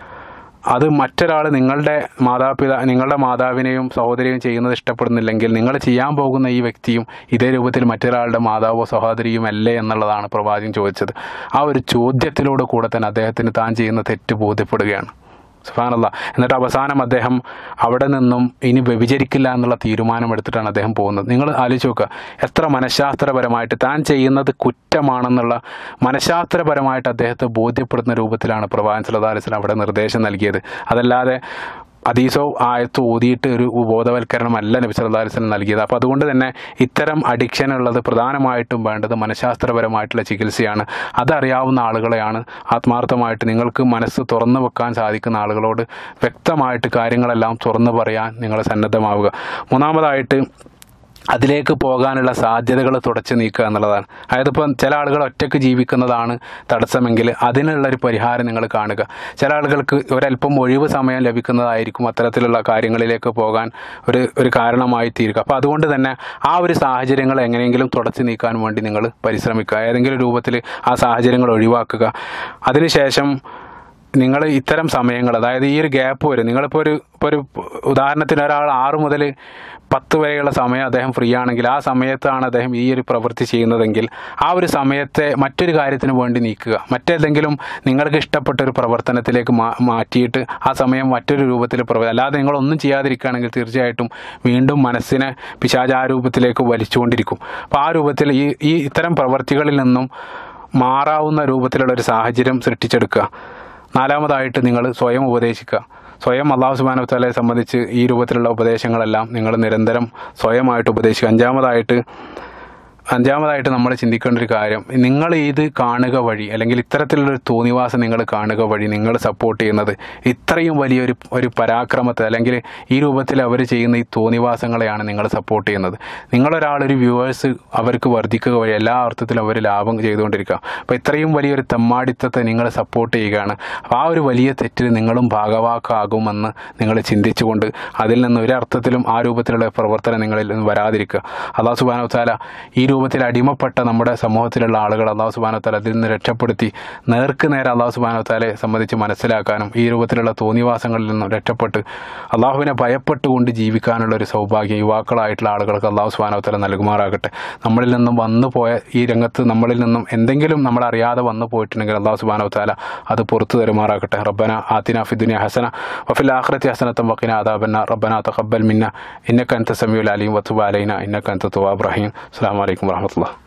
അത് മറ്റൊരാൾ നിങ്ങളുടെ മാതാപിതാ നിങ്ങളുടെ മാതാവിനെയും സഹോദരിയും ചെയ്യുന്നത് ഇഷ്ടപ്പെടുന്നില്ലെങ്കിൽ നിങ്ങൾ ചെയ്യാൻ പോകുന്ന ഈ വ്യക്തിയും ഇതേ രൂപത്തിൽ മറ്റൊരാളുടെ മാതാവോ സഹോദരിയും അല്ലേ എന്നുള്ളതാണ് പ്രവാചകൻ ചോദിച്ചത് ആ ഒരു ചോദ്യത്തിലൂടെ കൂടെ തന്നെ അദ്ദേഹത്തിന് താൻ ചെയ്യുന്ന തെറ്റ് ബോധ്യപ്പെടുകയാണ് സുഫാനല്ല എന്നിട്ട് അവസാനം അദ്ദേഹം അവിടെ നിന്നും ഇനി വ്യഭിചരിക്കില്ല എന്നുള്ള തീരുമാനമെടുത്തിട്ടാണ് അദ്ദേഹം പോകുന്നത് നിങ്ങൾ ആലോചിച്ച് നോക്കുക എത്ര മനഃശാസ്ത്രപരമായിട്ട് താൻ ചെയ്യുന്നത് കുറ്റമാണെന്നുള്ള മനഃശാസ്ത്രപരമായിട്ട് അദ്ദേഹത്തെ ബോധ്യപ്പെടുന്ന രൂപത്തിലാണ് പ്രവാചകൻ സല്ലല്ലാഹു അലൈഹി വസല്ലം അവിടെ നിർദ്ദേശം നൽകിയത് അതല്ലാതെ ഹദീസോ ആയത്തോ ഓതിയിട്ട് ഒരു ബോധവൽക്കരണമല്ല നബി സല്ലല്ലാഹു അലൈഹി വസല്ലം നൽകിയത് അപ്പോൾ അതുകൊണ്ട് തന്നെ ഇത്തരം അഡിക്ഷൻ ഉള്ളത് പ്രധാനമായിട്ടും വേണ്ടത് മനഃശാസ്ത്രപരമായിട്ടുള്ള ചികിത്സയാണ് അതറിയാവുന്ന ആളുകളെയാണ് ആത്മാർത്ഥമായിട്ട് നിങ്ങൾക്ക് മനസ്സ് തുറന്നു വെക്കാൻ സാധിക്കുന്ന ആളുകളോട് വ്യക്തമായിട്ട് കാര്യങ്ങളെല്ലാം തുറന്നു പറയാൻ നിങ്ങൾ സന്നദ്ധമാവുക മൂന്നാമതായിട്ട് അതിലേക്ക് പോകാനുള്ള സാധ്യതകൾ തുടച്ചു നീക്കുക എന്നുള്ളതാണ് അതായത് ഇപ്പം ചില ആളുകൾ ഒറ്റയ്ക്ക് ജീവിക്കുന്നതാണ് തടസ്സമെങ്കിൽ അതിനുള്ള ഒരു പരിഹാരം നിങ്ങൾ കാണുക ചില ആളുകൾക്ക് ഒരല്പം ഒഴിവ് സമയം ലഭിക്കുന്നതായിരിക്കും അത്തരത്തിലുള്ള കാര്യങ്ങളിലേക്ക് പോകാൻ ഒരു ഒരു കാരണമായി തീരുക അപ്പോൾ അതുകൊണ്ട് തന്നെ ആ ഒരു സാഹചര്യങ്ങൾ എങ്ങനെയെങ്കിലും തുടച്ചു നീക്കാൻ വേണ്ടി നിങ്ങൾ പരിശ്രമിക്കുക ഏതെങ്കിലും രൂപത്തിൽ ആ സാഹചര്യങ്ങൾ ഒഴിവാക്കുക അതിനുശേഷം നിങ്ങൾ ഇത്തരം സമയങ്ങൾ അതായത് ഈ ഒരു ഗ്യാപ്പ് വരും നിങ്ങളിപ്പോൾ ഒരു ഇപ്പോൾ ഒരു ഉദാഹരണത്തിന് ഒരാൾ ആറ് മുതൽ പത്ത് വരെയുള്ള സമയം അദ്ദേഹം ഫ്രീ ആണെങ്കിൽ ആ സമയത്താണ് അദ്ദേഹം ഈ ഒരു പ്രവൃത്തി ചെയ്യുന്നതെങ്കിൽ ആ ഒരു സമയത്തെ മറ്റൊരു കാര്യത്തിന് വേണ്ടി നീക്കുക മറ്റേതെങ്കിലും നിങ്ങൾക്ക് ഇഷ്ടപ്പെട്ട ഒരു പ്രവർത്തനത്തിലേക്ക് മാ മാറ്റിയിട്ട് ആ സമയം മറ്റൊരു രൂപത്തിൽ പ്രവ അല്ലാതെ നിങ്ങളൊന്നും ചെയ്യാതിരിക്കുകയാണെങ്കിൽ തീർച്ചയായിട്ടും വീണ്ടും മനസ്സിനെ പിശാചാരൂപത്തിലേക്ക് വലിച്ചുകൊണ്ടിരിക്കും അപ്പോൾ ആ രൂപത്തിൽ ഈ ഈ ഇത്തരം പ്രവർത്തികളിൽ നിന്നും മാറാവുന്ന രൂപത്തിലുള്ള ഒരു സാഹചര്യം സൃഷ്ടിച്ചെടുക്കുക നാലാമതായിട്ട് നിങ്ങൾ സ്വയം ഉപദേശിക്കുക സ്വയം അള്ളാഹു സുബാന തലയെ സംബന്ധിച്ച് ഈ രൂപത്തിലുള്ള ഉപദേശങ്ങളെല്ലാം നിങ്ങൾ നിരന്തരം സ്വയമായിട്ട് ഉപദേശിക്കുക അഞ്ചാമതായിട്ട് അഞ്ചാമതായിട്ട് നമ്മൾ ചിന്തിക്കേണ്ട ഒരു കാര്യം നിങ്ങൾ ഇത് കാണുക വഴി അല്ലെങ്കിൽ ഇത്തരത്തിലുള്ളൊരു തോന്നിവാസം നിങ്ങൾ കാണുക വഴി നിങ്ങൾ സപ്പോർട്ട് ചെയ്യുന്നത് ഇത്രയും വലിയൊരു ഒരു പരാക്രമത്തെ അല്ലെങ്കിൽ ഈ രൂപത്തിൽ അവർ ചെയ്യുന്ന ഈ തോന്നിവാസങ്ങളെയാണ് നിങ്ങൾ സപ്പോർട്ട് ചെയ്യുന്നത് നിങ്ങളൊരാളൊരു വ്യൂവേഴ്സ് അവർക്ക് വർദ്ധിക്കുക വഴി എല്ലാ അർത്ഥത്തിലും അവർ ലാഭം ചെയ്തുകൊണ്ടിരിക്കുക അപ്പോൾ ഇത്രയും വലിയൊരു തെമ്മാടിത്തത്തെ നിങ്ങൾ സപ്പോർട്ട് ചെയ്യുകയാണ് അപ്പോൾ ആ ഒരു വലിയ തെറ്റിൽ നിങ്ങളും ഭാഗവാക്കാകുമെന്ന് നിങ്ങൾ ചിന്തിച്ചുകൊണ്ട് അതിൽ നിന്ന് ഒരർത്ഥത്തിലും ആ രൂപത്തിലുള്ള പ്രവർത്തനം നിങ്ങളിൽ നിന്ന് വരാതിരിക്കുക അള്ളാഹു സുബാനോ താല ഈ രൂപത്തിൽ അടിമപ്പെട്ട നമ്മുടെ സമൂഹത്തിലുള്ള ആളുകൾ അള്ളാഹു സുബാനോ താല അതിൽ നിന്ന് രക്ഷപ്പെടുത്തി നേർക്ക് നേരെ അള്ളാഹു സുബാനോ താലെ സംബന്ധിച്ച് മനസ്സിലാക്കാനും ഈ രൂപത്തിലുള്ള തോന്നിവാസങ്ങളിൽ നിന്നും രക്ഷപ്പെട്ട് അള്ളാഹുവിനെ ഭയപ്പെട്ടുകൊണ്ട് ജീവിക്കാനുള്ള ഒരു സൗഭാഗ്യം യുവാക്കളായിട്ടുള്ള ആളുകൾക്ക് അള്ളാഹു സുബാനോ താല നൽകുമാറാകട്ടെ നമ്മളിൽ നിന്നും വന്നു പോയ ഈ രംഗത്ത് നമ്മളിൽ നിന്നും എന്തെങ്കിലും നമ്മൾ അറിയാതെ വന്നു പോയിട്ടുണ്ടെങ്കിൽ അള്ളാഹു സുബാനോ താല അത് പുറത്തു തരുമാറാകട്ടെ റബ്ബന ആത്തിന ഫിദുനിയ ഹസന വഫിൽ ആഖിറതി ഹസനത്തം വഖിന അദാബന്ന റബ്ബന തഖബ്ബൽ മിന്ന ഇന്നക അൻത സമീഉൽ അലീം വതുബ് അലൈന ഇന്നക അൻത തവ്വാബുർ റഹീം അസ്സലാമു അലൈക്കും വറഹ്മത്തുള്ളാഹി